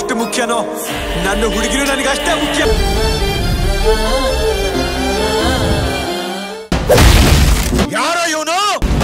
ಎಷ್ಟು ಮುಖ್ಯನೋ ನನ್ನ ಹುಡುಗಿರು ನನಗೆ ಅಷ್ಟೇ ಮುಖ್ಯ ಯಾರೋ ಇವನು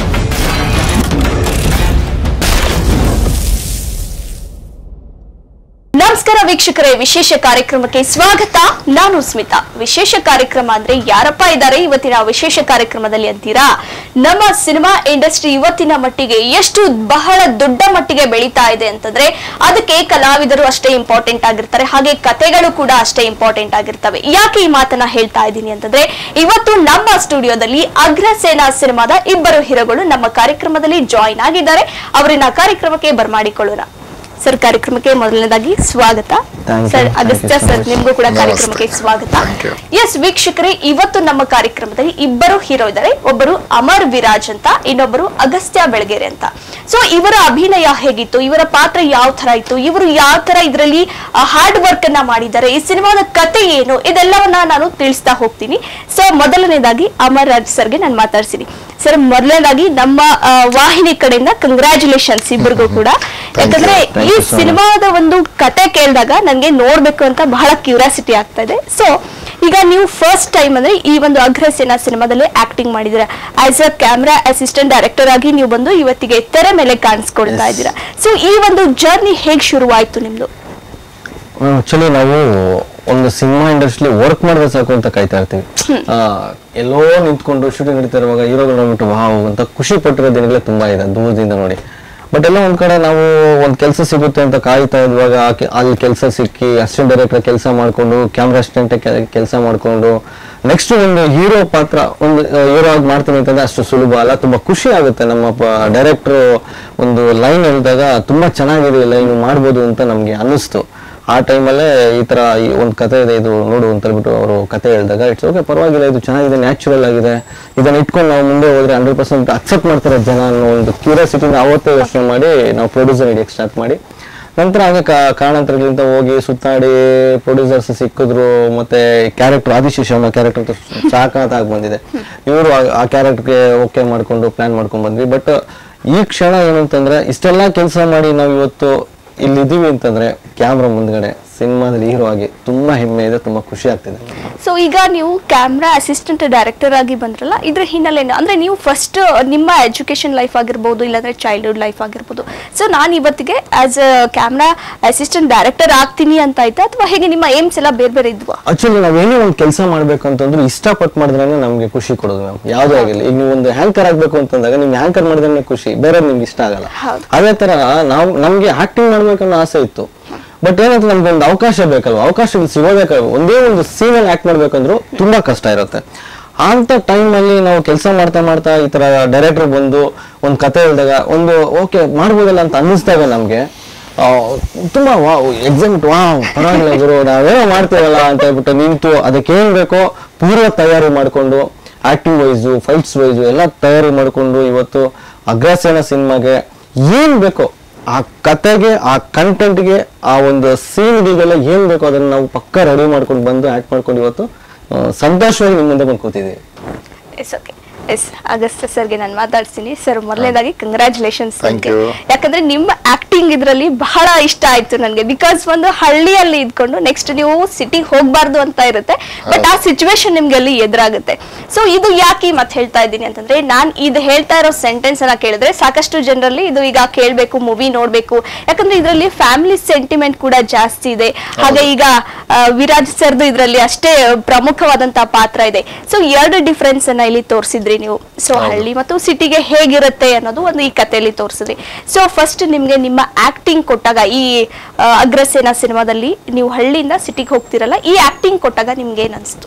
ನಮಸ್ಕಾರ ವೀಕ್ಷಕರೇ ವಿಶೇಷ ಕಾರ್ಯಕ್ರಮಕ್ಕೆ ಸ್ವಾಗತ ನಾನು ಸ್ಮಿತಾ ವಿಶೇಷ ಕಾರ್ಯಕ್ರಮ ಅಂದ್ರೆ ಯಾರಪ್ಪ ಇದ್ದಾರೆ ಇವತ್ತಿನ ವಿಶೇಷ ಕಾರ್ಯಕ್ರಮದಲ್ಲಿ ಅಂತೀರಾ ನಮ್ಮ ಸಿನಿಮಾ ಇಂಡಸ್ಟ್ರಿ ಇವತ್ತಿನ ಮಟ್ಟಿಗೆ ಎಷ್ಟು ಬಹಳ ದೊಡ್ಡ ಮಟ್ಟಿಗೆ ಬೆಳೀತಾ ಇದೆ ಅಂತಂದ್ರೆ ಅದಕ್ಕೆ ಕಲಾವಿದರು ಅಷ್ಟೇ ಇಂಪಾರ್ಟೆಂಟ್ ಆಗಿರ್ತಾರೆ ಹಾಗೆ ಕತೆಗಳು ಕೂಡ ಅಷ್ಟೇ ಇಂಪಾರ್ಟೆಂಟ್ ಆಗಿರ್ತವೆ ಯಾಕೆ ಈ ಮಾತನ್ನ ಹೇಳ್ತಾ ಇದ್ದೀನಿ ಅಂತಂದ್ರೆ ಇವತ್ತು ನಮ್ಮ ಸ್ಟುಡಿಯೋದಲ್ಲಿ ಅಗ್ರಸೇನಾ ಸಿನಿಮಾದ ಇಬ್ಬರು ಹೀರೋಗಳು ನಮ್ಮ ಕಾರ್ಯಕ್ರಮದಲ್ಲಿ ಜಾಯಿನ್ ಆಗಿದ್ದಾರೆ ಅವರನ್ನ ಕಾರ್ಯಕ್ರಮಕ್ಕೆ ಬರ್ಮಾಡಿಕೊಳ್ಳೋಣ ಸರ್ ಕಾರ್ಯಕ್ರಮಕ್ಕೆ ಮೊದಲನೇದಾಗಿ ಸ್ವಾಗತ Thank you. Sir Thank Agastya you so sir much. ನಿಮ್ಗೂ ಕೂಡ ನಮಸ್ತೆ. ಕಾರ್ಯಕ್ರಮಕ್ಕೆ ಸ್ವಾಗತ Thank you. ಎಸ್ ವೀಕ್ಷಕರೇ ಇವತ್ತು ನಮ್ಮ ಕಾರ್ಯಕ್ರಮದಲ್ಲಿ ಇಬ್ಬರು ಹೀರೋ ಇದ್ದಾರೆ ಒಬ್ಬರು ಅಮರ್ ವಿರಾಜ್ ಅಂತ ಇನ್ನೊಬ್ಬರು ಅಗಸ್ತ್ಯ ಬೆಳಗೆರೆ ಅಂತ ಸೊ ಇವರ ಅಭಿನಯ ಹೇಗಿತ್ತು ಇವರ ಪಾತ್ರ ಯಾವ ತರ ಇತ್ತು ಇವರು ಯಾವ ತರ ಇದರಲ್ಲಿ ಹಾರ್ಡ್ ವರ್ಕ್ ಅನ್ನ ಮಾಡಿದ್ದಾರೆ ಈ ಸಿನಿಮಾದ ಕತೆ ಏನು ಇದೆಲ್ಲವನ್ನ ನಾನು ತಿಳಿಸ್ತಾ ಹೋಗ್ತೀನಿ ಸೊ ಮೊದಲನೇದಾಗಿ ಅಮರ್ ರಾಜ್ ಸರ್ಗೆ ನಾನು ಮಾತಾಡ್ತೀನಿ ಸರ್ ಮೊದಲನೇದಾಗಿ ನಮ್ಮ ಆ, ವಾಹಿನಿ ಕಡೆಯಿಂದ ಕಂಗ್ರ್ಯಾಚುಲೇಷನ್ಸ್ ಇಬ್ಬರಿಗೂ ಕೂಡ ಯಾಕಂದ್ರೆ Thank ಈ you so much. ಸಿನಿಮಾದ ಒಂದು ಕತೆ ಕೇಳಿದಾಗ ನನಗೆ ನೋಡ್ಬೇಕು ಅಂತ ಬಹಳ ಕ್ಯೂರಿಯಾಸಿಟಿ ಆಗ್ತಾ ಇದೆ ಸೊ ಈಗ ನೀವು ಫಸ್ಟ್ ಟೈಮ್ ಅಂದ್ರೆ ಈ ಒಂದು ಅಗ್ರಸೇನಾ ಸಿನಿಮಾದಲ್ಲಿ ಆಕ್ಟಿಂಗ್ ಮಾಡಿದಿರ as a camera assistant director ಆಗಿ ನೀವು ಬಂದು ಇವತ್ತಿಗೆ ತೆರೆ ಮೇಲೆ ಕಾಣಿಸ್ಕೊಳ್ತಾ Yes. ಇದ್ದೀರಾ ಸೊ ಈ ಒಂದು ಜರ್ನಿ ಹೇಗ್ ಶುರುವಾಯ್ತು ನಿಮ್ದು ಆಕ್ಚುಲಿ ನಾವು ಒಂದು ಸಿನಿಮಾ ಇಂಡಸ್ಟ್ರಿ ವರ್ಕ್ ಮಾಡಿದ್ರೆ ಸಾಕು ಅಂತ ಕಾಯ್ತಾ ಇರ್ತೀವಿ ಆ, ಎಲ್ಲೋ ನಿಂತ್ಕೊಂಡು ಶೂಟಿಂಗ್ ನಡೀತಾ ಇರುವಾಗ ಹೀರೋಗಳು ನೋಡ್ಬಿಟ್ಟು ವಾವ್ ಅಂತ ಖುಷಿ ಪಟ್ಟಿರೋ ದಿನಗಳೇ ತುಂಬಾ ಇದೆ ದೂರದಿಂದ ನೋಡಿ ಬಟ್ ಎಲ್ಲ ಒಂದ್ ಕಡೆ ನಾವು ಒಂದ್ ಕೆಲಸ ಸಿಗುತ್ತೆ ಅಂತ ಕಾಯ್ತಾ ಇರುವಾಗ ಆ ಕೆ- ಅಲ್ಲಿ ಕೆಲಸ ಸಿಕ್ಕಿ ಅಸಿಸ್ಟೆಂಟ್ ಡೈರೆಕ್ಟರ್ ಕೆಲಸ ಮಾಡ್ಕೊಂಡು ಕ್ಯಾಮ್ರಾ ಅಸಿಸ್ಟೆಂಟ್ ಕೆಲಸ ಮಾಡ್ಕೊಂಡು ನೆಕ್ಸ್ಟ್ ಒಂದು ಹೀರೋ ಪಾತ್ರ ಒಂದು ಹೀರೋ ಆಗಿ ಮಾಡ್ತೀನಿ ಅಂತಂದ್ರೆ ಅಷ್ಟು ಸುಲಭ ಅಲ್ಲ ತುಂಬಾ ಖುಷಿ ಆಗುತ್ತೆ ನಮ್ಮ ಡೈರೆಕ್ಟರ್ ಒಂದು ಲೈನ್ ಹೇಳಿದಾಗ ತುಂಬಾ ಚೆನ್ನಾಗಿದೆ ಲೈನ್ ಮಾಡ್ಬೋದು ಅಂತ ನಮ್ಗೆ ಅನ್ನಿಸ್ತು ಆ ಟೈಮಲ್ಲೇ ಈ ತರ ಈ ಒಂದು ಕತೆ ಇದೆ ಇದು ನೋಡು ಅಂತ ಹೇಳ್ಬಿಟ್ಟು ಅವರು ಕತೆ ಹೇಳಿದಾಗ ಇಟ್ಸ್ ಓಕೆ ಪರವಾಗಿಲ್ಲ ಇದು ಚೆನ್ನಾಗಿದೆ ನ್ಯಾಚುರಲ್ ಆಗಿದೆ ಇದನ್ನ ಇಟ್ಕೊಂಡು ನಾವು ಮುಂದೆ ಹೋದ್ರೆ ಹಂಡ್ರೆಡ್ ಪರ್ಸೆಂಟ್ ಅಕ್ಸೆಪ್ಟ್ ಮಾಡ್ತಾರೆ ಜನ ಅನ್ನೋ ಒಂದು ಕ್ಯೂರಿಯಾಸಿಟಿನ ಅವತ್ತೇ ಯೋಚನೆ ಮಾಡಿ ನಾವು ಪ್ರೊಡ್ಯೂಸರ್ ಹಿಡಿಯಕ್ಕೆ ಸ್ಟಾರ್ಟ್ ಮಾಡಿ ನಂತರ ಹಾಗೆ ಕಾ- ಕಾರಣಾಂತರಗಳಿಂದ ಹೋಗಿ ಸುತ್ತಾಡಿ ಪ್ರೊಡ್ಯೂಸರ್ಸ್ ಸಿಕ್ಕಿದ್ರು ಮತ್ತೆ ಕ್ಯಾರೆಕ್ಟರ್ ಆದಿಶೇಷ ಅನ್ನೋ ಕ್ಯಾರೆಕ್ಟರ್ ಸಾಕಾತ್ ಆಗಿ ಬಂದಿದೆ ಇವರು ಆ ಕ್ಯಾರೆಕ್ಟರ್ಗೆ ಓಕೆ ಮಾಡ್ಕೊಂಡು ಪ್ಲಾನ್ ಮಾಡ್ಕೊಂಡು ಬಂದ್ವಿ ಬಟ್ ಈ ಕ್ಷಣ ಏನಂತಂದ್ರೆ ಇಷ್ಟೆಲ್ಲ ಕೆಲಸ ಮಾಡಿ ನಾವು ಇವತ್ತು ಇಲ್ಲಿದ್ದೀವಿ ಅಂತಂದ್ರೆ ಕ್ಯಾಮ್ರಾ ಮುಂದ್ಗಡೆ ಸಿನಿಮಾದಲ್ಲಿ ಹೀರೋ ಆಗಿ ತುಂಬಾ ಹೆಮ್ಮೆ ಇದೆ ತುಂಬಾ ಖುಷಿ ಆಗ್ತಿದೆ ಸೊ ಈಗ ನೀವು ಕ್ಯಾಮ್ರಾ ಅಸಿಸ್ಟೆಂಟ್ ಡೈರೆಕ್ಟರ್ ಆಗಿ ಬಂದ್ರಲ್ಲ ಇದ್ರ ಹಿನ್ನೆಲೆ ಏನು? ಅಂದ್ರೆ ನೀವು ಫಸ್ಟ್ ನಿಮ್ಮ ಎಜುಕೇಶನ್ ಲೈಫ್ ಆಗಿರ್ಬೋದು ಇಲ್ಲಾಂದ್ರೆ ಚೈಲ್ಡ್ಹುಡ್ ಲೈಫ್ ಆಗಿರ್ಬೋದು ಸೊ ನಾನು ಇವತ್ತಿಗೆ as a camera assistant director ಆಗ್ತೀನಿ ಅಂತ ಆಯ್ತಾ ಅಥವಾ ಹೇಗೆ ನಿಮ್ಮ ಏಮ್ಸ್ ಎಲ್ಲ ಬೇರೆ ಬೇರೆ ಇದ್ವಾ ಆಕ್ಚುಲಿ ನಾವೇನೇ ಒಂದು ಕೆಲಸ ಮಾಡ್ಬೇಕು ಅಂತಂದ್ರೆ ಇಷ್ಟಪಟ್ಟು ಮಾಡಿದ್ರೆ ನಮ್ಗೆ ಖುಷಿ ಕೊಡೋದು ಮ್ಯಾಮ್ ಯಾವ್ದೇ ಆಗಿಲ್ಲ ಈಗ ನೀವು ಒಂದು ಹ್ಯಾಂಕರ್ ಆಗ್ಬೇಕು ಅಂತಂದಾಗ ನಿಮ್ಗೆ ಹ್ಯಾಂಕರ್ ಮಾಡಿದ್ರೆ ಖುಷಿ ಬೇರೆ ನಿಮ್ಗೆ ಇಷ್ಟ ಆಗಲ್ಲ ಹೌದು. ಅದೇ ತರ ನಾವು ನಮ್ಗೆ ಆಕ್ಟಿಂಗ್ ಮಾಡ್ಬೇಕನ್ನೋ ಆಸೆ ಇತ್ತು ಬಟ್ ಏನಂತ ನಮ್ಗೆ ಒಂದು ಅವಕಾಶ ಬೇಕಲ್ವ ಅವಕಾಶಗಳು ಸಿಗೋದೇಕಲ್ವ ಒಂದೇ ಒಂದು ಸೀನ್ ಅಲ್ಲಿ ಆಕ್ಟ್ ಮಾಡ್ಬೇಕಂದ್ರೂ ತುಂಬಾ ಕಷ್ಟ ಇರುತ್ತೆ ಅಂತ ಟೈಮ್ ಅಲ್ಲಿ ನಾವು ಕೆಲಸ ಮಾಡ್ತಾ ಮಾಡ್ತಾ ಈ ತರ ಡೈರೆಕ್ಟರ್ ಬಂದು ಒಂದು ಕತೆ ಹೇಳಿದಾಗ ಒಂದು ಓಕೆ ಮಾಡ್ಬೋದಲ್ಲ ಅಂತ ಅನ್ನಿಸ್ದಾಗ ನಮ್ಗೆ ಆ, ತುಂಬಾ ವಾವ್ ಎಕ್ಸಾಮ್ಟ್ ವಾವ್ ಪರವಾಗಿಲ್ಲ ಗುರು ನಾವೇನೋ ಮಾಡ್ತೇವಲ್ಲ ಅಂತ ಹೇಳ್ಬಿಟ್ಟು ನಿಂತು ಅದಕ್ಕೆ ಏನ್ ಬೇಕೋ ಪೂರ್ವ ತಯಾರಿ ಮಾಡ್ಕೊಂಡು ಆಕ್ಟಿಂಗ್ ವೈಸು ಫೈಟ್ಸ್ ವೈಸು ಎಲ್ಲ ತಯಾರಿ ಮಾಡ್ಕೊಂಡು ಇವತ್ತು ಅಗ್ರಸೇನ ಸಿನಿಮಾಗೆ ಏನ್ ಬೇಕೋ ಆ ಕತೆಗೆ ಆ ಕಂಟೆಂಟ್ಗೆ ಆ ಒಂದು ಸೀನ್ಗಳಿಗೆಲ್ಲ ಏನ್ ಬೇಕೋ ಅದನ್ನ ನಾವು ಪಕ್ಕ ರೆಡಿ ಮಾಡ್ಕೊಂಡು ಬಂದು ಆಕ್ಟ್ ಮಾಡ್ಕೊಂಡು ಇವತ್ತು ಆ, ಸಂತೋಷವಾಗಿ ನಿಮ್ಮ ಮುಂದೆ ಬಂದು ಕೂತಿದ್ದೀವಿ ಎಸ್ ಓಕೆ ಎಸ್ ಅಗಸ್ತ್ಯ ಸರ್ಗೆ ನಾನು ಮಾತಾಡ್ತೀನಿ ಸರ್ ಮೊದಲನೇದಾಗಿ ಕಂಗ್ರ್ಯಾಚುಲೇಷನ್ಸ್ Thank you. ಯಾಕಂದ್ರೆ ನಿಮ್ಮ ಆಕ್ಟಿಂಗ್ ಇದ್ರಲ್ಲಿ ಬಹಳ ಇಷ್ಟ ಆಯ್ತು ನನಗೆ ಬಿಕಾಸ್ ಒಂದು ಹಳ್ಳಿಯಲ್ಲಿ ಇದ್ಕೊಂಡು ನೆಕ್ಸ್ಟ್ ನೀವು ಸಿಟಿಗೆ ಹೋಗ್ಬಾರ್ದು ಅಂತ ಇರುತ್ತೆ ಬಟ್ ಆ ಸಿಚುವೇಶನ್ ನಿಮ್ಗೆ ಅಲ್ಲಿ ಎದುರಾಗುತ್ತೆ ಸೊ ಇದು ಯಾಕೆ ಮತ್ತೆ ಹೇಳ್ತಾ ಇದ್ದೀನಿ ಅಂತಂದ್ರೆ ನಾನ್ ಇದು ಹೇಳ್ತಾ ಇರೋ ಸೆಂಟೆನ್ಸ್ ಅನ್ನ ಕೇಳಿದ್ರೆ ಸಾಕಷ್ಟು ಜನರಲ್ಲಿ ಇದು ಈಗ ಕೇಳ್ಬೇಕು ಮೂವಿ ನೋಡ್ಬೇಕು ಯಾಕಂದ್ರೆ ಇದರಲ್ಲಿ ಫ್ಯಾಮಿಲಿ ಸೆಂಟಿಮೆಂಟ್ ಕೂಡ ಜಾಸ್ತಿ ಇದೆ ಹಾಗೆ ಈಗ ಆ, ವಿರಾಜ್ ಸರ್ದು ಇದರಲ್ಲಿ ಅಷ್ಟೇ ಪ್ರಮುಖವಾದಂತಹ ಪಾತ್ರ ಇದೆ ಸೊ ಎರಡು ಡಿಫ್ರೆನ್ಸ್ ಅನ್ನ ಇಲ್ಲಿ ತೋರಿಸಿದ್ರಿ ನೀವು ಸೊ ಹಳ್ಳಿ ಮತ್ತು ಸಿಟಿಗೆ ಹೇಗಿರುತ್ತೆ ಅನ್ನೋದು ಒಂದು ಈ ಕಥೆಯಲ್ಲಿ ತೋರಿಸಿದ್ರಿ ಸೊ ಫಸ್ಟ್ ನಿಮ್ಗೆ ನಿಮ್ಮ ಆಕ್ಟಿಂಗ್ ಕೊಟ್ಟಾಗ ಈ ಆ, ಅಗ್ರಸೇನಾ ಸಿನಿಮಾದಲ್ಲಿ ನೀವು ಹಳ್ಳಿಯಿಂದ ಸಿಟಿಗೆ ಹೋಗ್ತಿರಲ್ಲ ಈ ಆಕ್ಟಿಂಗ್ ಕೊಟ್ಟಾಗ ನಿಮ್ಗೆ ಏನ್ ಅನ್ಸ್ತು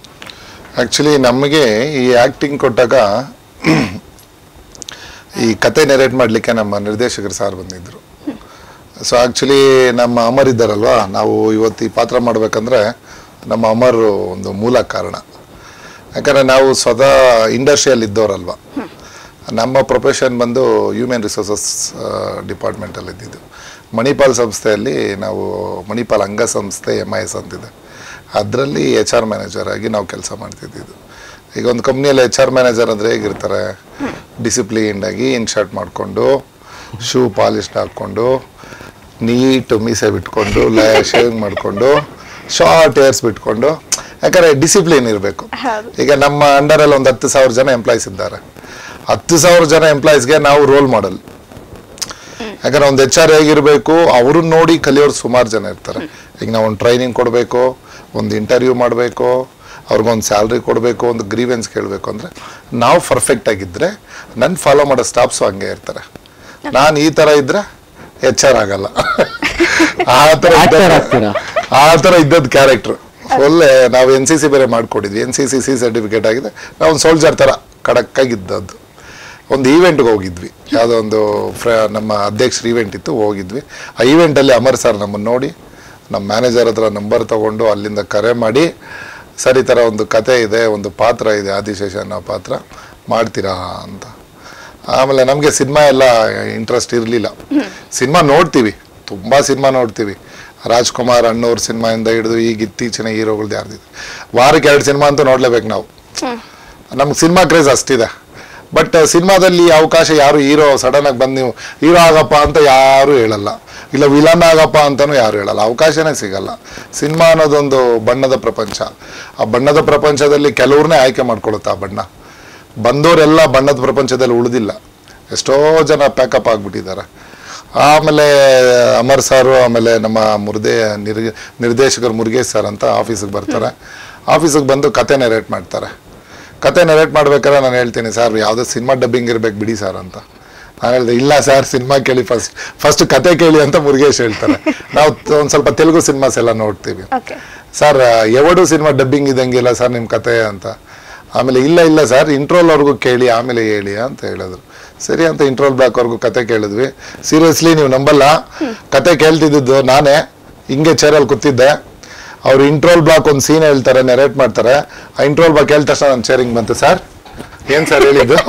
ಆಕ್ಚುಲಿ ನಮಗೆ ಈ ಆಕ್ಟಿಂಗ್ ಕೊಟ್ಟಾಗ ಈ ಕತೆ ನೆರೇಟ್ ಮಾಡಲಿಕ್ಕೆ ನಮ್ಮ ನಿರ್ದೇಶಕರು ಸಾರ್ ಬಂದಿದ್ರು ಸೊ ಆಕ್ಚುಲಿ ನಮ್ಮ ಅಮರ್ ಇದ್ದಾರಲ್ವಾ ನಾವು ಇವತ್ತು ಈ ಪಾತ್ರ ಮಾಡ್ಬೇಕಂದ್ರೆ ನಮ್ಮ ಅಮರ್ ಒಂದು ಮೂಲ ಕಾರಣ ಯಾಕಂದ್ರೆ ನಾವು ಸ್ವತಃ ಇಂಡಸ್ಟ್ರಿಯಲ್ಲಿ ಇದ್ದವರಲ್ವಾ ನಮ್ಮ ಪ್ರೊಫೆಷನ್ ಬಂದು ಹ್ಯೂಮನ್ ರಿಸೋರ್ಸಸ್ ಡಿಪಾರ್ಟ್ಮೆಂಟಲ್ಲಿ ಇದ್ದಿದ್ದು ಮಣಿಪಾಲ್ ಸಂಸ್ಥೆಯಲ್ಲಿ ನಾವು ಮಣಿಪಾಲ್ ಅಂಗಸಂಸ್ಥೆ ಎಮ್ ಐ ಎಸ್ ಅಂತಿದೆ ಅದರಲ್ಲಿ ಎಚ್ ಆರ್ ಮ್ಯಾನೇಜರ್ ಆಗಿ ನಾವು ಕೆಲಸ ಮಾಡ್ತಿದ್ದಿದ್ದು ಈಗ ಒಂದು ಕಂಪ್ನಿಯಲ್ಲಿ ಎಚ್ ಆರ್ ಮ್ಯಾನೇಜರ್ ಅಂದರೆ ಹೇಗಿರ್ತಾರೆ ಡಿಸಿಪ್ಲಿನ್ಡ್ ಆಗಿ ಇನ್ ಶರ್ಟ್ ಮಾಡಿಕೊಂಡು ಶೂ ಪಾಲಿಶ್ಡ್ ಹಾಕ್ಕೊಂಡು ನೀಟ್ ಮೀಸೆ ಬಿಟ್ಕೊಂಡು ಶೇವಿಂಗ್ ಮಾಡಿಕೊಂಡು ಶಾರ್ಟ್ ಹೇರ್ಸ್ ಬಿಟ್ಕೊಂಡು ಯಾಕಂದ್ರೆ ಡಿಸಿಪ್ಲಿನ್ ಇರಬೇಕು ಹೌದು. ಈಗ ನಮ್ಮ ಅಂಡರಲ್ಲಿ ಒಂದು ಹತ್ತು ಸಾವಿರ ಜನ ಎಂಪ್ಲಾಯ್ಸ್ ಇದ್ದಾರೆ ಹತ್ತು ಸಾವಿರ ಜನ ಎಂಪ್ಲಾಯ್ಸ್ಗೆ ನಾವು ರೋಲ್ ಮಾಡಲ್ ಯಾಕಂದ್ರೆ ಒಂದು ಎಚ್ ಆರ್ ಹೇಗಿರಬೇಕು ಅವ್ರನ್ನ ನೋಡಿ ಕಲಿಯೋರು ಸುಮಾರು ಜನ ಇರ್ತಾರೆ ಈಗ ನಾವು ಒಂದು ಟ್ರೈನಿಂಗ್ ಕೊಡಬೇಕು ಒಂದು ಇಂಟರ್ವ್ಯೂ ಮಾಡಬೇಕು ಅವ್ರಿಗೊಂದು ಸ್ಯಾಲ್ರಿ ಕೊಡಬೇಕು ಒಂದು ಗ್ರೀವೆನ್ಸ್ ಕೇಳಬೇಕು ಅಂದರೆ ನಾವು ಪರ್ಫೆಕ್ಟ್ ಆಗಿದ್ದರೆ ನನ್ನ ಫಾಲೋ ಮಾಡೋ ಸ್ಟಾಫ್ಸು ಹಂಗೆ ಇರ್ತಾರೆ ನಾನು ಈ ಥರ ಇದ್ದರೆ ಎಚ್ ಆರ್ ಆಗಲ್ಲ ಆ ಥರ Actor ಇದ್ದ- ಆಗ್ತೀರಾ? ಆ ಥರ ಇದ್ದದ್ದು ಕ್ಯಾರೆಕ್ಟ್ರು ಒಳ್ಳೆ ನಾವು ಎನ್ ಸಿ ಸಿ ಬೇರೆ ಮಾಡಿಕೊಟ್ಟಿದ್ವಿ N C C C certificate ಆಗಿದೆ ನಾವು ಒಂದು ಸೋಲ್ಜರ್ ಥರ ಖಡಕ್ಕಾಗಿದ್ದದ್ದು ಒಂದು ಈವೆಂಟ್ಗೆ ಹೋಗಿದ್ವಿ ಯಾವುದೋ ಒಂದು ಫ್ರ ನಮ್ಮ ಅಧ್ಯಕ್ಷರ ಈವೆಂಟ್ ಇತ್ತು ಹೋಗಿದ್ವಿ ಆ ಈವೆಂಟಲ್ಲಿ ಅಮರ್ ಸರ್ ನಮ್ಮನ್ನು ನೋಡಿ ನಮ್ಮ ಮ್ಯಾನೇಜರ್ ಹತ್ರ ನಂಬರ್ ತಗೊಂಡು ಅಲ್ಲಿಂದ ಕರೆ ಮಾಡಿ ಸರ್ ಈ ಥರ ಒಂದು ಕತೆ ಇದೆ ಒಂದು ಪಾತ್ರ ಇದೆ ಆದಿಶೇಷ ಅನ್ನೋ ಪಾತ್ರ ಮಾಡ್ತೀರಾ ಅಂತ ಆಮೇಲೆ ನಮಗೆ ಸಿನಿಮಾ ಎಲ್ಲ ಇಂಟ್ರೆಸ್ಟ್ ಇರಲಿಲ್ಲ ಸಿನಿಮಾ ನೋಡ್ತೀವಿ ತುಂಬ ಸಿನಿಮಾ ನೋಡ್ತೀವಿ ರಾಜ್ಕುಮಾರ್ ಅಣ್ಣವ್ರ ಸಿನಿಮಾಯಿಂದ ಹಿಡಿದು ಈಗ ಇತ್ತೀಚಿನ ಹೀರೋಗಳ್ದು ಯಾರ್ದಿದೆ ವಾರಕ್ಕೆ ಎರಡು ಸಿನಿಮಾ ಅಂತೂ ನೋಡ್ಲೇಬೇಕು ನಾವು ನಮ್ಗೆ ಸಿನಿಮಾ ಕ್ರೇಜ್ ಅಷ್ಟಿದೆ ಬಟ್ ಸಿನಿಮಾದಲ್ಲಿ ಅವಕಾಶ ಯಾರು ಹೀರೋ ಸಡನ್ ಆಗಿ ಬಂದು ನೀವು ಹೀರೋ ಆಗಪ್ಪ ಅಂತ ಯಾರು ಹೇಳಲ್ಲ ಇಲ್ಲ ವಿಲನ್ ಆಗಪ್ಪ ಅಂತಲೂ ಯಾರು ಹೇಳಲ್ಲ ಅವಕಾಶನೇ ಸಿಗಲ್ಲ ಸಿನಿಮಾ ಅನ್ನೋದೊಂದು ಬಣ್ಣದ ಪ್ರಪಂಚ ಆ ಬಣ್ಣದ ಪ್ರಪಂಚದಲ್ಲಿ ಕೆಲವ್ರನ್ನೇ ಆಯ್ಕೆ ಮಾಡ್ಕೊಳುತ್ತೆ ಆ ಬಣ್ಣ ಬಂದವರೆಲ್ಲ ಬಣ್ಣದ ಪ್ರಪಂಚದಲ್ಲಿ ಉಳಿದಿಲ್ಲ ಎಷ್ಟೋ ಜನ ಪ್ಯಾಕಪ್ ಆಗಿಬಿಟ್ಟಿದ್ದಾರೆ ಆಮೇಲೆ ಅಮರ್ ಸಾರು ಆಮೇಲೆ ನಮ್ಮ ಮುರ್ದೆ ನಿರ್ ನಿರ್ದೇಶಕರು ಮುರುಗೇಶ್ ಸರ್ ಅಂತ ಆಫೀಸಿಗೆ ಬರ್ತಾರೆ ಆಫೀಸಿಗೆ ಬಂದು ಕತೆ ನೆರೇಟ್ ಮಾಡ್ತಾರೆ ಕತೆ ನೆರೇಟ್ ಮಾಡ್ಬೇಕಾದ್ರೆ ನಾನು ಹೇಳ್ತೀನಿ ಸರ್ ಯಾವುದೋ ಸಿನಿಮಾ ಡಬ್ಬಿಂಗ್ ಇರ್ಬೇಕು ಬಿಡಿ ಸರ್ ಅಂತ ನಾನು ಹೇಳಿದೆ ಇಲ್ಲ ಸರ್ ಸಿನಿಮಾ ಕೇಳಿ ಫಸ್ಟ್ ಫಸ್ಟ್ ಕತೆ ಕೇಳಿ ಅಂತ ಮುರುಗೇಶ್ ಹೇಳ್ತಾರೆ ನಾವು ಒಂದು ಸ್ವಲ್ಪ ತೆಲುಗು ಸಿನಿಮಾಸ್ ಎಲ್ಲ ನೋಡ್ತೀವಿ okay sir Evadu cinema dubbing ಇದ್ದಂಗಿಲ್ಲ ಸರ್ ನಿಮ್ಮ ಕತೆ ಅಂತ ಆಮೇಲೆ ಇಲ್ಲ ಇಲ್ಲ ಸರ್ ಇಂಟ್ರೋಲ್ವರೆಗೂ ಕೇಳಿ ಆಮೇಲೆ ಹೇಳಿ ಅಂತ ಹೇಳಿದ್ರು ಸರಿ ಅಂತ ಇಂಟ್ರೋಲ್ ಬ್ಲಾಕ್ವರೆಗೂ ಕತೆ ಕೇಳಿದ್ವಿ ಸೀರಿಯಸ್ಲಿ ನೀವು ನಂಬಲ್ಲ ಕತೆ ಕೇಳ್ತಿದ್ದು ನಾನೇ ಹಿಂಗೆ ಚೇರಲ್ಲಿ ಕೂತಿದ್ದೆ ಅವ್ರು ಇಂಟ್ರೋಲ್ ಬ್ಲಾಕ್ ಒಂದು ಸೀನ್ ಹೇಳ್ತಾರೆ ನೆರೇಟ್ ಮಾಡ್ತಾರೆ ಆ ಇಂಟ್ರೋಲ್ ಬ್ಲಾಕ್ ಹೇಳಿದ ತಕ್ಷಣ ನನ್ನ ಚೇರಿಂಗ್ ಬಂತು ಸರ್ ಏನ್ ಸರ್ ಹೇಳಿದ್ದು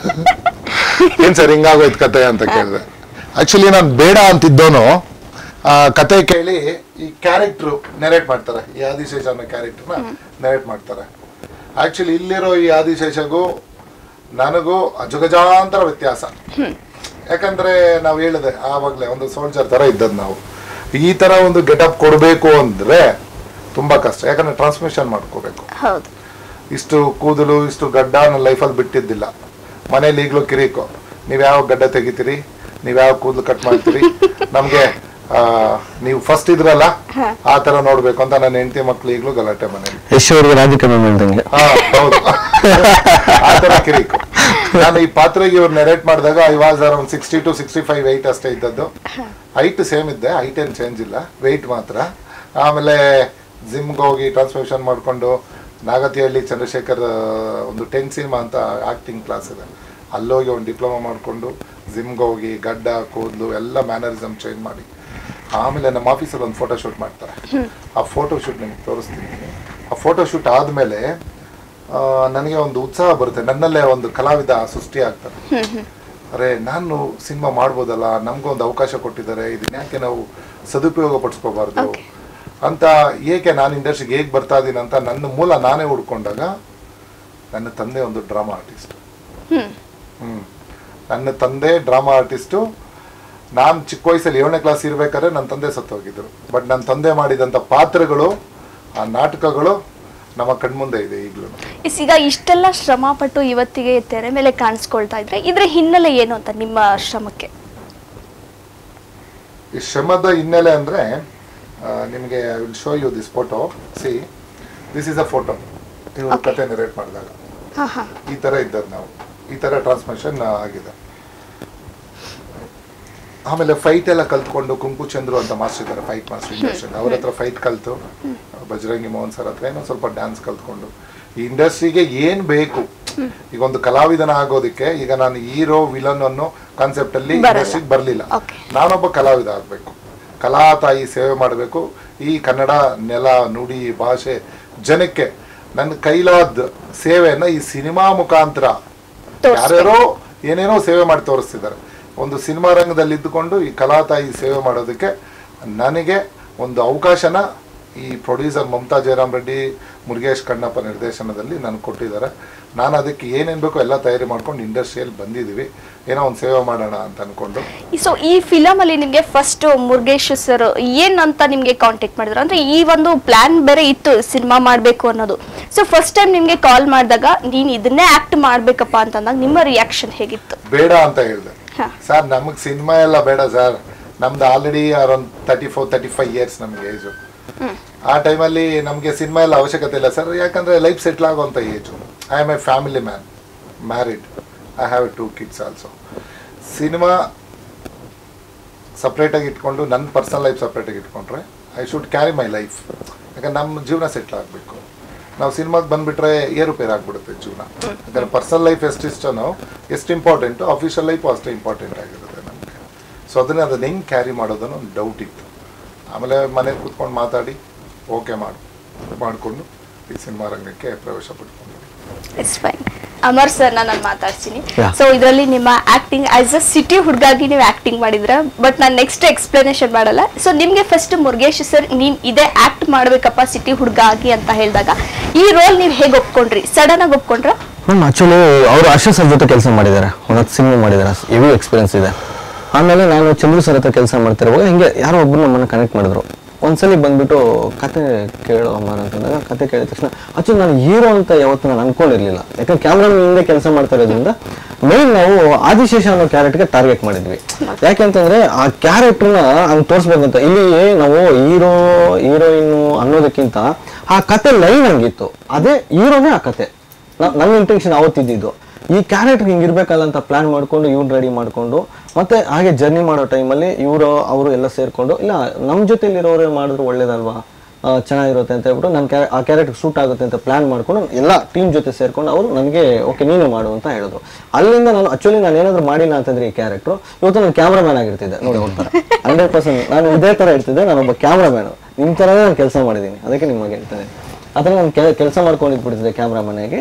ಏನ್ ಸರ್ ಹಿಂಗಾಗೋಯ್ತು ಕತೆ ಅಂತ ಕೇಳಿದೆ ಆಕ್ಚುಲಿ ನಾನು ಬೇಡ ಅಂತಿದ್ದೋನು ಆ ಕತೆ ಕೇಳಿ ಈ ಕ್ಯಾರೆಕ್ಟ್ರು ನೆರೇಟ್ ಮಾಡ್ತಾರೆ ಈ ಆದಿಶೇಷ ಅನ್ನೋ ಕ್ಯಾರೆಕ್ಟರ್ನ ನೆರೇಟ್ ಮಾಡ್ತಾರೆ ಆಕ್ಚುಲಿ ಇಲ್ಲಿರೋ ಈ ಆದಿಶೇಷಗೂ ನನಗೂ ಅಜಗಜಾಂತರ ವ್ಯತ್ಯಾಸ ಯಾಕಂದ್ರೆ ನಾವು ಹೇಳಿದೆ ಆವಾಗಲೇ ಒಂದು ಸೋಲ್ಜರ್ ತರ ಇದ್ದದ್ದು ನಾವು ಈ ತರ ಒಂದು ಗೆಟಪ್ ಕೊಡಬೇಕು ಅಂದ್ರೆ ತುಂಬಾ ಕಷ್ಟ ಯಾಕಂದ್ರೆ ಟ್ರಾನ್ಸ್ಮಿಷನ್ ಮಾಡ್ಕೋಬೇಕು ಹೌದು ಇಷ್ಟು ಕೂದಲು ಇಷ್ಟು ಗಡ್ಡ ನನ್ನ ಲೈಫಲ್ಲಿ ಬಿಟ್ಟಿದ್ದಿಲ್ಲ ಮನೇಲಿ ಈಗಲೂ ಕಿರಿಕು ನೀವು ಯಾವ ಗಡ್ಡ ತೆಗಿತೀರಿ ನೀವು ಯಾವ ಕೂದಲು ಕಟ್ ಮಾಡ್ತೀರಿ ನಮಗೆ ನೀವು ಫಸ್ಟ್ ಇದ್ರಲ್ಲ ಆ ತರ ನೋಡ್ಬೇಕು ಅಂತ ನನ್ನ ಹೆಂಡತಿ ಮಕ್ಳು ಈಗಲೂ ಗಲಾಟೆ ಮನೇಲಿ ಯಶ್ ಅವ್ರಿಗೆ ರಾಧಿಕಾ ಮ್ಯಾಮ್ ಹೇಳ್ದಂಗೆ ಹಾ ಹೌದು ಆ ತರ ಕಿರಿಕು ನಾನು ಈ ಪಾತ್ರೆಗೆ ಇವ್ರು ನೆರೇಟ್ ಮಾಡಿದಾಗ I was around sixty to sixty five weight ಅಷ್ಟೇ ಇದ್ದದ್ದು ಹೈಟ್ ಸೇಮ್ ಇದ್ದೆ ಹೈಟ್ ಏನು ಚೇಂಜ್ ಇಲ್ಲ ವೆಯ್ಟ್ ಮಾತ್ರ ಆಮೇಲೆ ಜಿಮ್ಗೆ ಹೋಗಿ ಟ್ರಾನ್ಸ್ಫರ್ಮೇಷನ್ ಮಾಡಿಕೊಂಡು ನಾಗತಿಹಳ್ಳಿ ಚಂದ್ರಶೇಖರ್ ಆ, ಒಂದು ಟೆನ್ ಸಿನಿಮಾ ಅಂತ ಆಕ್ಟಿಂಗ್ ಕ್ಲಾಸ್ ಇದೆ ಅಲ್ಲೋಗಿ ಒಂದು ಡಿಪ್ಲೊಮಾ ಮಾಡಿಕೊಂಡು ಜಿಮ್ಗೆ ಹೋಗಿ ಗಡ್ಡ ಕೂದಲು ಎಲ್ಲ ಮ್ಯಾನರಿಸಮ್ ಚೇಂಜ್ ಮಾಡಿ ಆಮೇಲೆ ನಮ್ಮ ಆಫೀಸಲ್ಲಿ ಒಂದು ಫೋಟೋ ಶೂಟ್ ಮಾಡ್ತಾರೆ ಆ ಫೋಟೋ ಶೂಟ್ ನಿಮ್ಗೆ ತೋರಿಸ್ತೀನಿ ಆ ಫೋಟೋ ಶೂಟ್ ಆದಮೇಲೆ ನನಗೆ ಒಂದು ಉತ್ಸಾಹ ಬರುತ್ತೆ ನನ್ನಲ್ಲೇ ಒಂದು ಕಲಾವಿದ ಸೃಷ್ಟಿ ಆಗ್ತಾರೆ ಅರೆ ನಾನು ಸಿನಿಮಾ ಮಾಡ್ಬೋದಲ್ಲ ನಮಗೊಂದು ಅವಕಾಶ ಕೊಟ್ಟಿದ್ದಾರೆ ಇದನ್ನ ಯಾಕೆ ನಾವು ಸದುಪಯೋಗ ಪಡಿಸ್ಕೋಬಾರ್ದು ಅಂತ ಏಕೆ ನಾನು ಇಂಡಸ್ಟ್ರಿಗೆ ಹೇಗೆ ಬರ್ತಾ ಇದ್ದೀನಿ ಅಂತ ನನ್ನ ಮೂಲ ನಾನೇ ಹುಡ್ಕೊಂಡಾಗ ನನ್ನ ತಂದೆ ಒಂದು ಡ್ರಾಮಾ ಆರ್ಟಿಸ್ಟ್ ಹ್ಮ್ ನನ್ನ ತಂದೆ ಡ್ರಾಮಾ ಆರ್ಟಿಸ್ಟು ನಾನು ಚಿಕ್ಕ ವಯಸ್ಸಲ್ಲಿ ಏಳನೇ ಕ್ಲಾಸ್ ಇರ್ಬೇಕಾದ್ರೆ ನನ್ನ ತಂದೆ ಸತ್ತೋಗಿದ್ರು ಬಟ್ ನನ್ನ ತಂದೆ ಮಾಡಿದಂಥ ಪಾತ್ರಗಳು ಆ ನಾಟಕಗಳು ನಮ್ಮ ಕಣ್ಮುಂದೆ ಇದೆ ಈಗಲೂ ಎಸ್, ಈಗ ಇಷ್ಟೆಲ್ಲ ಶ್ರಮ ಪಟ್ಟು ಇವತ್ತಿಗೆ ತೆರೆ ಮೇಲೆ ಕಾಣಿಸ್ಕೊಳ್ತಾ ಇದ್ರೆ ಇದ್ರ ಹಿನ್ನೆಲೆ ಏನು ಅಂತ ನಿಮ್ಮ ಶ್ರಮಕ್ಕೆ ಈ ಶ್ರಮದ ಹಿನ್ನೆಲೆ ಅಂದರೆ ನಿಮಗೆ I will show you this photo see this is a photo ಇವರು ಕತೆ ನೆರೇಟ್ ಮಾಡಿದಾಗ ಹಾ ಹಾ ಈ ಥರ ಇದ್ದದ್ದು ನಾವು ಈ ಥರ ಟ್ರಾನ್ಸ್ಮಿಷನ್ ಆಗಿದೆ ಆಮೇಲೆ ಫೈಟ್ ಎಲ್ಲ ಕಲ್ತ್ಕೊಂಡು ಕುಂಕು ಚಂದ್ರು ಅಂತ ಮಾಸ್ಟರ್ ಇದ್ದಾರೆ ಫೈಟ್ ಮಾಸ್ಟರ್ ಇಂಡಸ್ಟ್ರಿ ಅವ್ರ ಹತ್ರ ಫೈಟ್ ಕಲ್ತು ಬಜರಂಗಿ ಮೋಹನ್ ಸರ್ ಹತ್ರ ಏನೋ ಸ್ವಲ್ಪ ಡ್ಯಾನ್ಸ್ ಕಲ್ತ್ಕೊಂಡು ಈ ಇಂಡಸ್ಟ್ರಿಗೆ ಏನ್ ಬೇಕು ಈಗ ಒಂದು ಕಲಾವಿದನ ಆಗೋದಕ್ಕೆ ಈಗ ನಾನು ಹೀರೋ ವಿಲನ್ ಅನ್ನೋ ಕಾನ್ಸೆಪ್ಟ್ ಅಲ್ಲಿ ಬರಲ್ಲ. ಇಂಡಸ್ಟ್ರಿಗೆ ಬರಲಿಲ್ಲ Okay. ನಾನೊಬ್ಬ ಕಲಾವಿದ ಆಗಬೇಕು ಕಲಾ ತಾಯಿ ಸೇವೆ ಮಾಡಬೇಕು ಈ ಕನ್ನಡ ನೆಲ ನುಡಿ ಭಾಷೆ ಜನಕ್ಕೆ ನನ್ನ ಕೈಲಾದ ಸೇವೆಯನ್ನ ಈ ಸಿನಿಮಾ ಮುಖಾಂತರ ತೋರ್ಸ್ಬೇಕು. ಯಾರ್ಯಾರೋ ಏನೇನೋ ಸೇವೆ ಮಾಡಿ ತೋರಿಸ್ತಿದ್ದಾರೆ ಒಂದು ಸಿನಿಮಾ ರಂಗದಲ್ಲಿ ಇದ್ದುಕೊಂಡು ಈ ಕಲಾ ತಾಯಿ ಸೇವೆ ಮಾಡೋದಕ್ಕೆ ನನಗೆ ಒಂದು ಅವಕಾಶನ ಈ ಪ್ರೊಡ್ಯೂಸರ್ ಮಮತಾ ಜಯರಾಮ್ ರೆಡ್ಡಿ ಮುರುಗೇಶ್ ಕಣ್ಣಪ್ಪ ನಿರ್ದೇಶನದಲ್ಲಿ ನನಗೆ ಕೊಟ್ಟಿದ್ದಾರೆ ನಾನು ಅದಕ್ಕೆ ಏನೇನು ಬೇಕೋ ಎಲ್ಲ ತಯಾರಿ ಮಾಡ್ಕೊಂಡು ಇಂಡಸ್ಟ್ರಿಯಲ್ಲಿ ಬಂದಿದ್ದೀವಿ ಏನೋ ಒಂದು ಸೇವೆ ಮಾಡೋಣ ಅಂತ ಅಂದ್ಕೊಂಡು ಸೊ ಈ ಫಿಲಮ್ ಅಲ್ಲಿ ನಿಮ್ಗೆ ಫಸ್ಟ್ ಮುರುಗೇಶ್ ಸರ್ ಏನ್ ಅಂತ ನಿಮ್ಗೆ ಕಾಂಟ್ಯಾಕ್ಟ್ ಮಾಡಿದ್ರು ಅಂದ್ರೆ ಈ ಒಂದು ಪ್ಲಾನ್ ಬೇರೆ ಇತ್ತು ಸಿನಿಮಾ ಮಾಡ್ಬೇಕು ಅನ್ನೋದು ಸೊ ಫಸ್ಟ್ ಟೈಮ್ ನಿಮ್ಗೆ ಕಾಲ್ ಮಾಡಿದಾಗ ನೀನ್ ಇದನ್ನೇ ಆಕ್ಟ್ ಮಾಡ್ಬೇಕಪ್ಪ ಅಂತಂದಾಗ ನಿಮ್ಮ ರಿಯಾಕ್ಷನ್ ಹೇಗಿತ್ತು ಬೇಡ ಅಂತ ಹೇಳಿದೆ ಹಾ. ಸರ್ ನಮಗೆ ಸಿನಿಮಾ ಎಲ್ಲ ಬೇಡ ಸರ್ ನಮ್ದು already around thirty four thirty five years ನಮಗೆ ಏಜು ಆ ಟೈಮಲ್ಲಿ ನಮಗೆ ಸಿನಿಮಾ ಎಲ್ಲ ಅವಶ್ಯಕತೆ ಇಲ್ಲ ಸರ್ ಯಾಕಂದರೆ ಲೈಫ್ ಸೆಟ್ಲ್ ಆಗುವಂಥ age I am a family man married I have two kids also cinema ಸಪ್ರೇಟಾಗಿ ಇಟ್ಕೊಂಡು ನನ್ನ ಪರ್ಸನಲ್ ಲೈಫ್ ಸಪ್ರೇಟಾಗಿ ಇಟ್ಕೊಂಡ್ರೆ I should carry my life ಯಾಕಂದ್ರೆ ನಮ್ಮ ಜೀವನ ಸೆಟ್ಲ್ ಆಗಬೇಕು ನಾವು ಸಿನಿಮಾಗೆ ಬಂದುಬಿಟ್ರೆ ಏರುಪೇರು ಆಗ್ಬಿಡುತ್ತೆ ಜೀವನ ಯಾಕಂದ್ರೆ ಪರ್ಸನಲ್ ಲೈಫ್ ಎಷ್ಟು ಇಷ್ಟನೋ ಎಷ್ಟು ಇಂಪಾರ್ಟೆಂಟು ಅಫಿಷಿಯಲ್ ಲೈಫು ಅಷ್ಟೇ ಇಂಪಾರ್ಟೆಂಟ್ ಆಗಿರುತ್ತೆ ನಮಗೆ ಸೊ ಅದನ್ನೇ ಅದನ್ನ ಹೆಂಗೆ ಕ್ಯಾರಿ ಮಾಡೋದನ್ನು ಒಂದು ಡೌಟ್ ಇತ್ತು ಆಮೇಲೆ ಮನೇಲಿ ಕೂತ್ಕೊಂಡು ಮಾತಾಡಿ ಓಕೆ ಮಾಡು ಮಾಡಿಕೊಂಡು ಈ ಸಿನಿಮಾ ರಂಗಕ್ಕೆ ಪ್ರವೇಶ ಪಡ್ಕೊಂಡು ಇಟ್ಸ್ ಫೈನ್ ಅಮರ್ ಸರ್ ನಾನು ಮಾತಾಡ್ತೀನಿ Yeah. ಸೊ ಇದರಲ್ಲಿ ನಿಮ್ಮ ಆಕ್ಟಿಂಗ್ ಆಸ್ ಅ ಸಿಟಿ ಹುಡುಗಾಗಿ ನೀವು ಆಕ್ಟಿಂಗ್ ಮಾಡಿದ್ರ ಬಟ್ ನಾನು ನೆಕ್ಸ್ಟ್ ಎಕ್ಸ್ಪ್ಲನೇಷನ್ ಮಾಡಲ್ಲ ಸೊ ನಿಮ್ಗೆ ಫಸ್ಟ್ ಮುರುಗೇಶ್ ಸರ್ ನೀನ್ ಇದೇ ಆಕ್ಟ್ ಮಾಡ್ಬೇಕಪ್ಪ ಸಿಟಿ ಹುಡುಗ ಆಗಿ ಅಂತ ಹೇಳಿದಾಗ ಈ ರೋಲ್ ನೀವು ಹೇಗೆ ಒಪ್ಕೊಂಡ್ರಿ ಸಡನ್ ಆಗಿ ಒಪ್ಕೊಂಡ್ರ ಮ್ಯಾಮ್ ಆಕ್ಚುಲಿ ಅವರು ಅಶ್ವ ಸರ್ ಜೊತೆ ಕೆಲಸ ಮಾಡಿದ್ದಾರೆ ಒಂದೊತ್ತು ಸಿನಿಮಾ ಮಾಡಿದ್ದಾರೆ ಹೆವಿ ಎಕ್ಸ್ಪೀರಿಯನ್ಸ್ ಇದೆ ಆಮೇಲೆ ನಾನು ಚಂದ್ರು ಸರ್ ಹತ್ರ ಕೆಲಸ ಮಾಡ್ತಿರುವಾಗ ಹಿಂಗೆ ಯಾರೋ ಒಬ್ಬರು ನಮ್ಮನ್ನು ಕನೆಕ್ಟ್ ಮಾಡಿದ್ರು ಒಂದ್ಸಲಿ ಬಂದ್ಬಿಟ್ಟು ಕತೆ ಕೇಳೋ ಅಮ್ಮನ ಅಂತಂದಾಗ ಕತೆ ಕೇಳಿದ ತಕ್ಷಣ ಆಕ್ಚುಲಿ ನಾನು ಹೀರೋ ಅಂತ ಯಾವತ್ತೂ ನಾನು ಅನ್ಕೊಂಡಿರ್ಲಿಲ್ಲ ಯಾಕಂದ್ರೆ ಕ್ಯಾಮ್ರಾ ಹಿಂದೆ ಕೆಲಸ ಮಾಡ್ತಾ ಇರೋದ್ರಿಂದ ಮೇನ್ ನಾವು ಆದಿಶೇಷ ಅನ್ನೋ ಕ್ಯಾರೆಕ್ಟರ್ಗೆ ಟಾರ್ಗೆಟ್ ಮಾಡಿದ್ವಿ ಯಾಕೆಂತಂದ್ರೆ ಆ ಕ್ಯಾರೆಕ್ಟರ್ನ ಹಂಗೆ ತೋರಿಸ್ಬೇಕಂತ ಇಲ್ಲಿ ನಾವು ಹೀರೋ ಹೀರೋಯಿನ್ ಅನ್ನೋದಕ್ಕಿಂತ ಆ ಕತೆ ಲೈನ್ ಹಂಗಿತ್ತು ಅದೇ ಹೀರೋನೇ ಆ ಕತೆ ನ- ನನ್ನ ಇಂಟೆನ್ಷನ್ ಅವತ್ತಿದ್ದು ಈ ಕ್ಯಾರೆಕ್ಟರ್ ಹಿಂಗೆ ಇರ್ಬೇಕಲ್ಲ ಅಂತ ಪ್ಲಾನ್ ಮಾಡ್ಕೊಂಡು ಇವ್ನು ರೆಡಿ ಮಾಡ್ಕೊಂಡು ಮತ್ತೆ ಹಾಗೆ ಜರ್ನಿ ಮಾಡೋ ಟೈಮಲ್ಲಿ ಇವರು ಅವರು ಎಲ್ಲ ಸೇರ್ಕೊಂಡು ಇಲ್ಲ ನಮ್ಮ ಜೊತೆಲಿರೋರೇ ಮಾಡಿದ್ರು ಒಳ್ಳೇದಲ್ವಾ ಆ, ಚೆನ್ನಾಗಿರುತ್ತೆ ಅಂತ ಹೇಳ್ಬಿಟ್ಟು ನನ್ನ ಕ್ಯಾ ಆ ಕ್ಯಾರೆಕ್ಟರ್ ಸೂಟ್ ಆಗುತ್ತೆ ಅಂತ ಪ್ಲಾನ್ ಮಾಡ್ಕೊಂಡು ಎಲ್ಲ ಟೀಮ್ ಜೊತೆ ಸೇರ್ಕೊಂಡು ಅವರು ನನಗೆ ಓಕೆ ನೀನೇ ಮಾಡು ಅಂತ ಹೇಳಿದ್ರು ಅಲ್ಲಿಂದ ನಾನು ಆಕ್ಚುಲಿ ನಾನು ಏನಾದ್ರು ಮಾಡಿಲ್ಲ ಅಂತಂದ್ರೆ ಈ ಕ್ಯಾರೆಕ್ಟರ್ ಇವತ್ತು ನಾನು ಕ್ಯಾಮ್ರಾಮ್ಯಾನ್ ಆಗಿರ್ತಿದ್ದೆ ನೋಡಿ ಒಂಥರ ಹಂಡ್ರೆಡ್ ಪರ್ಸೆಂಟ್ ನಾನು ಇದೇ ಥರ ಇರ್ತಿದ್ದೆ ನಾನೊಬ್ಬ ಕ್ಯಾಮ್ರಾಮ್ಯಾನು ನಿಮ್ಮ ಥರನೇ ನಾನು ಕೆಲಸ ಮಾಡಿದ್ದೀನಿ ಅದಕ್ಕೆ ನಿಮಗೆ ಹೇಳ್ತೇನೆ ಅದನ್ನ ನಾನು ಕೆಲಸ ಮಾಡ್ಕೊಂಡಿದ್ಬಿಡ್ತಿದ್ದೆ ಕ್ಯಾಮ್ರಾ ಮನೆಗೆ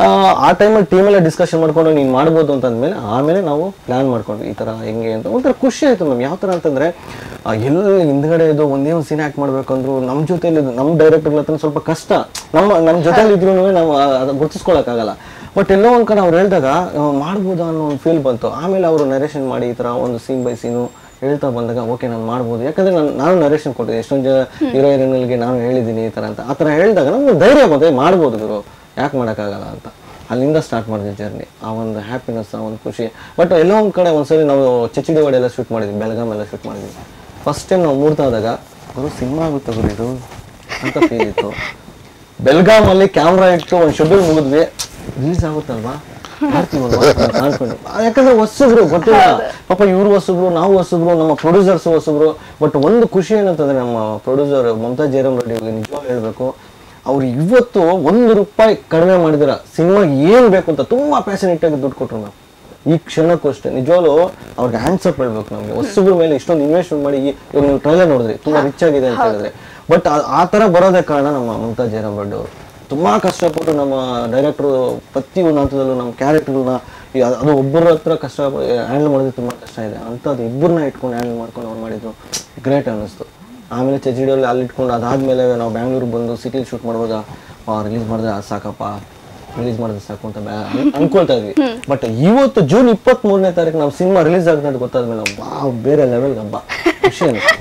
ಆ ಟೈಮಲ್ಲಿ ಟೀಮೆಲ್ಲ ಡಿಸ್ಕಷನ್ ಮಾಡ್ಕೊಂಡು ನೀನು ಮಾಡ್ಬೋದು ಅಂತ ಅಂದಮೇಲೆ ಆಮೇಲೆ ನಾವು ಪ್ಲಾನ್ ಮಾಡ್ಕೊಂಡ್ವಿ ಈ ಥರ ಹೆಂಗೆ ಅಂತ ಒಂಥರ ಖುಷಿ ಆಯಿತು ಮ್ಯಾಮ್ ಯಾವ ಥರ ಅಂತಂದರೆ ಎಲ್ಲಿ ಹಿಂದ್ಗಡೆ ಇದು ಒಂದೇ ಒಂದು ಸೀನ್ ಆ್ಯಕ್ಟ್ ಮಾಡ್ಬೇಕಂದ್ರು ನಮ್ಮ ಜೊತೆಲಿ ನಮ್ಮ ಡೈರೆಕ್ಟರ್ಗಳ ಹತ್ರ ಸ್ವಲ್ಪ ಕಷ್ಟ ನಮ್ಮ ನಮ್ಮ ಜೊತೆಲಿ ಇದ್ರೂ ನಾವು ಅದು ಗುರ್ತಿಸ್ಕೊಳಕ್ಕಾಗಲ್ಲ ಬಟ್ ಎಲ್ಲೋ ಒಂದು ಕಡೆ ಅವ್ರು ಹೇಳಿದಾಗ ಮಾಡ್ಬೋದಾ ಅನ್ನೋ ಒಂದು ಫೀಲ್ ಬಂತು ಆಮೇಲೆ ಅವರು ನರೇಷನ್ ಮಾಡಿ ಈ ಥರ ಒಂದು ಸೀನ್ ಬೈ ಸೀನು ಹೇಳ್ತಾ ಬಂದಾಗ ಓಕೆ ನಾನು ಮಾಡ್ಬೋದು ಯಾಕಂದ್ರೆ ನಾನು ನಾನು ನರೇಷನ್ ಕೊಟ್ಟಿದ್ದೆ ಎಷ್ಟೊಂದು ಜನ ಹೀರೋ ಹೀರೋಯಿನ್ಗಳಿಗೆ ನಾನು ಹೇಳಿದ್ದೀನಿ ಈ ಥರ ಅಂತ ಆ ಥರ ಹೇಳಿದಾಗ ನಮ್ಗೆ ಧೈರ್ಯ ಬಂದೆ ಮಾಡ್ಬೋದು ಗುರು ಯಾಕೆ ಮಾಡೋಕ್ಕಾಗಲ್ಲ ಅಂತ ಅಲ್ಲಿಂದ ಸ್ಟಾರ್ಟ್ ಮಾಡಿದ್ವಿ ಜರ್ನಿ ಆ ಒಂದು ಹ್ಯಾಪಿನೆಸ್ ಆ ಒಂದು ಖುಷಿ ಬಟ್ ಎಲ್ಲೋ ಒಂದು ಕಡೆ ಒಂದ್ಸರಿ ನಾವು ಚಚ್ಚಿಡಿವಾಡಿ ಎಲ್ಲ ಶೂಟ್ ಮಾಡಿದ್ವಿ ಬೆಳಗಾಂ ಎಲ್ಲ ಶೂಟ್ ಮಾಡಿದ್ವಿ ಫಸ್ಟ್ ಟೈಮ್ ನಾವು ಮೂರ್ತಾದಾಗ ಗುರು ಸಿನಿಮಾ ಆಗುತ್ತೆ ಗುರು ಇದು ಅಂತ ಫೀಲ್ ಇತ್ತು ಬೆಲ್ಗಾಮಲ್ಲಿ ಕ್ಯಾಮ್ರಾ ಇಟ್ಟು ಒಂದು ಶೆಡ್ಯೂಲ್ ಮುಗಿದ್ವಿ ರಿಲೀಸ್ ಆಗುತ್ತಲ್ವಾ ಮಾಡ್ತೀವಿ ಒಂದು ವಾರ ಅಂತ ಅನ್ಕೊಂಡು ಯಾಕಂದ್ರೆ ಹೊಸಬ್ರು ಗೊತ್ತಿಲ್ಲ ಪಾಪ ಇವ್ರು ಹೊಸಬ್ರು ನಾವು ಹೊಸಬ್ರು ನಮ್ಮ ಪ್ರೊಡ್ಯೂಸರ್ಸ್ ಹೊಸಬ್ರು ಬಟ್ ಒಂದು ಖುಷಿ ಏನಂತಂದ್ರೆ ನಮ್ಮ ಪ್ರೊಡ್ಯೂಸರ್ ಮಮತಾ ಜಯರಾಮ್ ರೆಡ್ಡಿ ಅವ್ರಿಗೆ ನಿಜವಾಗ್ಲೂ ಹೇಳ್ಬೇಕು ಅವ್ರು ಇವತ್ತು ಒಂದು ರೂಪಾಯಿ ಕಡಿಮೆ ಮಾಡಿದಿರ ಸಿನಿಮಾಗೆ ಏನ್ ಬೇಕು ಅಂತ ತುಂಬಾ ಪ್ಯಾಷನೇಟ್ ಆಗಿ ದುಡ್ಡು ಕೊಟ್ರು ನಾವು ಈ ಕ್ಷಣಕ್ಕೂ ಅಷ್ಟೇ ನಿಜವಾಗ್ಲೂ ಅವ್ರಿಗೆ ಆನ್ಸರ್ ಹೇಳ್ಬೇಕು ನಮಗೆ ಹೊಸಬ್ರ ಮೇಲೆ ಇಷ್ಟೊಂದು ಇನ್ವೆಸ್ಟ್ಮೆಂಟ್ ಮಾಡಿ ಈ- ಇವಾಗ ನೀವು ಟ್ರೈಲರ್ ನೋಡಿದ್ರಿ ತುಂಬಾ ರಿಚ್ ಆಗಿದೆ ಅಂತ ಹೇಳಿದ್ರೆ ಬಟ್ ಆ ತರ ಬರೋದೇ ಕಾರಣ ನಮ್ಮ ಮಮತಾ ಜಯರಾಮ್ ರೆಡ್ಡಿ ಅವರು ತುಂಬಾ ಕಷ್ಟಪಟ್ಟು ನಮ್ಮ ಡೈರೆಕ್ಟ್ರು ಪ್ರತಿಯೊಂದು ಹಂತದಲ್ಲೂ ನಮ್ಮ ಕ್ಯಾರೆಕ್ಟರ್ನ ಅದು ಒಬ್ಬರ ಹತ್ರ ಕಷ್ಟ ಹ್ಯಾಂಡಲ್ ಮಾಡೋದು ತುಂಬಾ ಕಷ್ಟ ಇದೆ ಅಂಥದ್ದು ಇಬ್ಬರನ್ನ ಇಟ್ಕೊಂಡು ಹ್ಯಾಂಡಲ್ ಮಾಡ್ಕೊಂಡು ಅವ್ರು ಮಾಡಿದ್ರು ಗ್ರೇಟ್ ಅನ್ನಿಸ್ತು ಆಮೇಲೆ ಚಚಿಡಿಯಲ್ಲಿ ಅಲ್ಲಿ ಇಟ್ಕೊಂಡು ಅದಾದ್ಮೇಲೆ ನಾವು ಬ್ಯಾಂಗ್ಳೂರಿಗೆ ಬಂದು ಸಿಟಿಲಿ ಶೂಟ್ ಮಾಡುವಾಗ ರಿಲೀಸ್ ಮಾಡಿದ್ರೆ ಅದು ಸಾಕಪ್ಪ ರಿಲೀಸ್ ಮಾಡಿದ್ರೆ ಸಾಕು ಅಂತ ಬ್ಯಾ- ಅನ್- ಅನ್ಕೊಳ್ತಾ ಇದ್ವಿ ಬಟ್ ಇವತ್ತು ಜೂನ್ ಇಪ್ಪತ್ತ್ ಮೂರನೇ ತಾರೀಕು ನಾವು ಸಿನಿಮಾ ರಿಲೀಸ್ ಆಗುತ್ತೆ ಅಂತ ಗೊತ್ತಾದ್ಮೇಲೆ ವಾವ್ ಬೇರೆ ಲೆವೆಲ್ ಹಬ್ಬ ಖುಷಿ ಅನ್ನಿಸ್ತು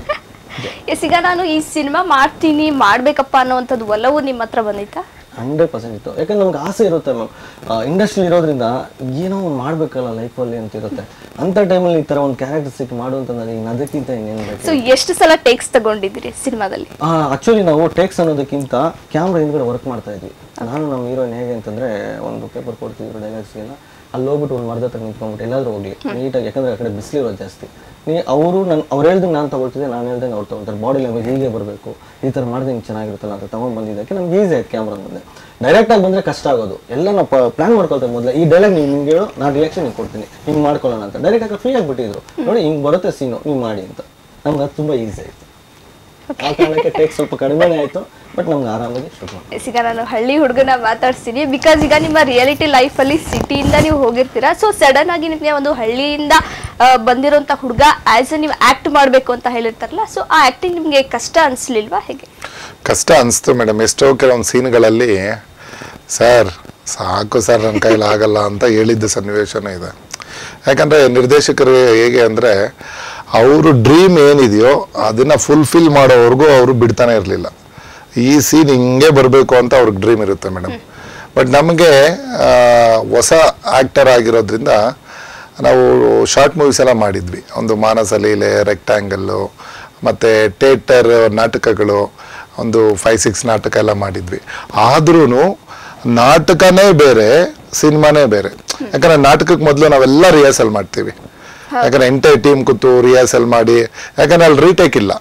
ಎಸ್ ಈಗ ನಾನು ಈ ಸಿನಿಮಾ ಮಾಡ್ತೀನಿ ಮಾಡ್ಬೇಕಪ್ಪ ಅನ್ನೋವಂಥದ್ದು ಒಲವು ನಿಮ್ಮ ಹತ್ರ ಬಂದಿತ್ತಾ ಹಂಡ್ರೆಡ್ ಪರ್ಸೆಂಟ್ ಇತ್ತು ಯಾಕಂದ್ರೆ ನಮ್ಗೆ ಆಸೆ ಇರುತ್ತೆ ಮ್ಯಾಮ್ ಇಂಡಸ್ಟ್ರಿ ಇರೋದ್ರಿಂದ ಏನೋ ಒಂದು ಮಾಡಬೇಕಲ್ಲ ಲೈಫಲ್ಲಿ ಅಂತ ಇರುತ್ತೆ ಅಂಥ ಟೈಮಲ್ಲಿ ಈ ಥರ ಒಂದು ಕ್ಯಾರೆಕ್ಟರ್ ಸಿಕ್ ಮಾಡು ಅಂತ ನನಗೆ ಇನ್ನು ಅದಕ್ಕಿಂತ ಇನ್ನೇನು ಬೇಕು ಸೊ ಎಷ್ಟು ಸಲ ಟೇಕ್ಸ್ ತಗೊಂಡಿದ್ದೀರಿ ಸಿನಿಮಾದಲ್ಲಿ ಆಕ್ಚುಲಿ ನಾವು ಟೇಕ್ಸ್ ಅನ್ನೋದಕ್ಕಿಂತ ಕ್ಯಾಮ್ರಾ ಹಿಂದ್ಗಡೆ ವರ್ಕ್ ಮಾಡ್ತಾ ಇದ್ವಿ ನಾನು ನಮ್ಮ ಹೀರೋಯಿನ್ ಹೇಗೆ ಅಂತಂದ್ರೆ ಒಂದು ಪೇಪರ್ ಕೊಡ್ತಿದ್ರು ಡೈಲಾಗ್ಸ್ಗೆಲ್ಲ ಅಲ್ಲಿ ಹೋಗ್ಬಿಟ್ಟು ಒಂದು ಮರದ ಹತ್ರ ನಿಂತ್ಕೊಂಡ್ಬಿಟ್ಟು ಎಲ್ಲಾದ್ರೂ ಹೋಗ್ಲಿ ನೀಟಾಗಿ ಯಾಕಂದ್ರೆ ಆ ಕಡೆ ಬಿಸಿಲಿರೋದು ಜಾಸ್ತಿ ನೀ ಅವರು ನಾನು ಅವ್ರು ಹೇಳ್ದಂಗೆ ನಾನು ತಗೊಳ್ತಿದ್ದೆ ನಾನು ಹೇಳ್ದಂಗೆ ಅವ್ರು ತಗೊಳ್ತಾರೆ ಬಾಡಿ ಲ್ಯಾಂಗ್ವೇಜ್ ಹೀಗೆ ಬರಬೇಕು ಈ ಥರ ಮಾಡಿದ್ರೆ ಹಿಂಗೆ ಚೆನ್ನಾಗಿರುತ್ತಲ್ಲ ಅಂತ ತಗೊಂಡು ಬಂದಿದ್ದಕ್ಕೆ ನಮ್ಗೆ ಈಸಿ ಆಯ್ತು ಕ್ಯಾಮ್ರಾ ಮುಂದೆ ಡೈರೆಕ್ಟಾಗಿ ಬಂದರೆ ಕಷ್ಟ ಆಗೋದು ಎಲ್ಲ ನಾವು ಪ್ಲಾನ್ ಮಾಡ್ಕೊಳ್ತೇವೆ ಮೊದಲೇ ಈ ಡೈಲಾಗ್ ನೀವು ನಿಮ್ಗೆ ಹೇಳು ನಾನು ರಿಯಾಕ್ಷನ್ ನಿಮ್ಗೆ ಕೊಡ್ತೀನಿ ಹಿಂಗೆ ಮಾಡ್ಕೊಳ್ಳೋಣ ಅಂತ ಡೈರೆಕ್ಟಾಗಿ ಫ್ರೀ ಆಗಿಬಿಟ್ಟಿದ್ರು ನೋಡಿ ಹಿಂಗೆ ಬರುತ್ತೆ ಸೀನು ನೀವು ಮಾಡಿ ಅಂತ ನಮ್ಗೆ ಅದು ತುಂಬ ಈಸಿ ಆಯಿತು ಆ ಕಾರಣಕ್ಕೆ ಟೇಕ್ ಸ್ವಲ್ಪ ಕಡಿಮೆನೇ ಆಯಿತು ಬಟ್ ನಮ್ಗೆ ಆರಾಮಾಗಿ ಶೂಟ್ ಮಾಡಿ Yes, ಈಗ ನಾನು ಹಳ್ಳಿ ಹುಡುಗನ ಮಾತಾಡ್ತೀನಿ ಬಿಕಾಸ್ ಈಗ ನಿಮ್ಮ ರಿಯಾಲಿಟಿ ಲೈಫ್ ಅಲ್ಲಿ ಸಿಟಿಯಿಂದ ನೀವು ಹೋಗಿರ್ತೀರಾ ಸೊ ಸಡನ್ ಆಗಿ ನಿಮಗೆ ಒಂದು ಹಳ್ಳಿಯಿಂದ ಆ, ಬಂದಿರೋಂಥ ಹುಡುಗ ಆಸ್ ಎ ನೀವು ಆಕ್ಟ್ ಮಾಡಬೇಕು ಅಂತ ಹೇಳಿರ್ತಾರಲ್ಲ ಸೊ ಆ ಆಕ್ಟಿಂಗ್ ನಿಮಗೆ ಕಷ್ಟ ಅನ್ಸ್ಲಿಲ್ವಾ ಹೇಗೆ ಕಷ್ಟ ಅನಿಸ್ತು ಮೇಡಮ್ ಎಷ್ಟೋ ಕೆಲವೊಂದು ಸೀನ್ಗಳಲ್ಲಿ ಸರ್ ಸಾಕು ಸರ್ ನನ್ನ ಕೈಲಿ ಆಗಲ್ಲ ಅಂತ ಹೇಳಿದ್ದ ಸನ್ನಿವೇಶನೂ ಇದೆ ಯಾಕಂದರೆ ನಿರ್ದೇಶಕರು ಹೇಗೆ ಅಂದರೆ ಅವರು ಡ್ರೀಮ್ ಏನಿದೆಯೋ ಅದನ್ನು ಫುಲ್ಫಿಲ್ ಮಾಡೋವರೆಗೂ ಅವರು ಬಿಡ್ತಾನೆ ಇರಲಿಲ್ಲ ಈ ಸೀನ್ ಹಿಂಗೆ ಬರಬೇಕು ಅಂತ ಅವ್ರಿಗೆ ಡ್ರೀಮ್ ಇರುತ್ತೆ ಮೇಡಮ್ ಬಟ್ ನಮಗೆ ಹೊಸ ಆ್ಯಕ್ಟರ್ ಆಗಿರೋದ್ರಿಂದ ನಾವು ಶಾರ್ಟ್ ಮೂವೀಸ್ ಎಲ್ಲ ಮಾಡಿದ್ವಿ ಒಂದು ಮಾನಸ ಲೀಲೆ ರೆಕ್ಟ್ಯಾಂಗಲ್ಲು ಮತ್ತು ಥಿಯೇಟರ್ ನಾಟಕಗಳು ಒಂದು ಫೈವ್ ಸಿಕ್ಸ್ ನಾಟಕ ಎಲ್ಲ ಮಾಡಿದ್ವಿ ಆದ್ರೂ ನಾಟಕನೇ ಬೇರೆ ಸಿನಿಮಾನೇ ಬೇರೆ ಯಾಕಂದ್ರೆ ನಾಟಕಕ್ಕೆ ಮೊದಲು ನಾವೆಲ್ಲ ರಿಹರ್ಸಲ್ ಮಾಡ್ತೀವಿ ಯಾಕಂದ್ರೆ ಎಂಟೈರ್ ಟೀಮ್ ಕೂತು ರಿಹರ್ಸಲ್ ಮಾಡಿ ಯಾಕಂದ್ರೆ ಅಲ್ಲಿ ರೀಟೇಕ್ ಇಲ್ಲ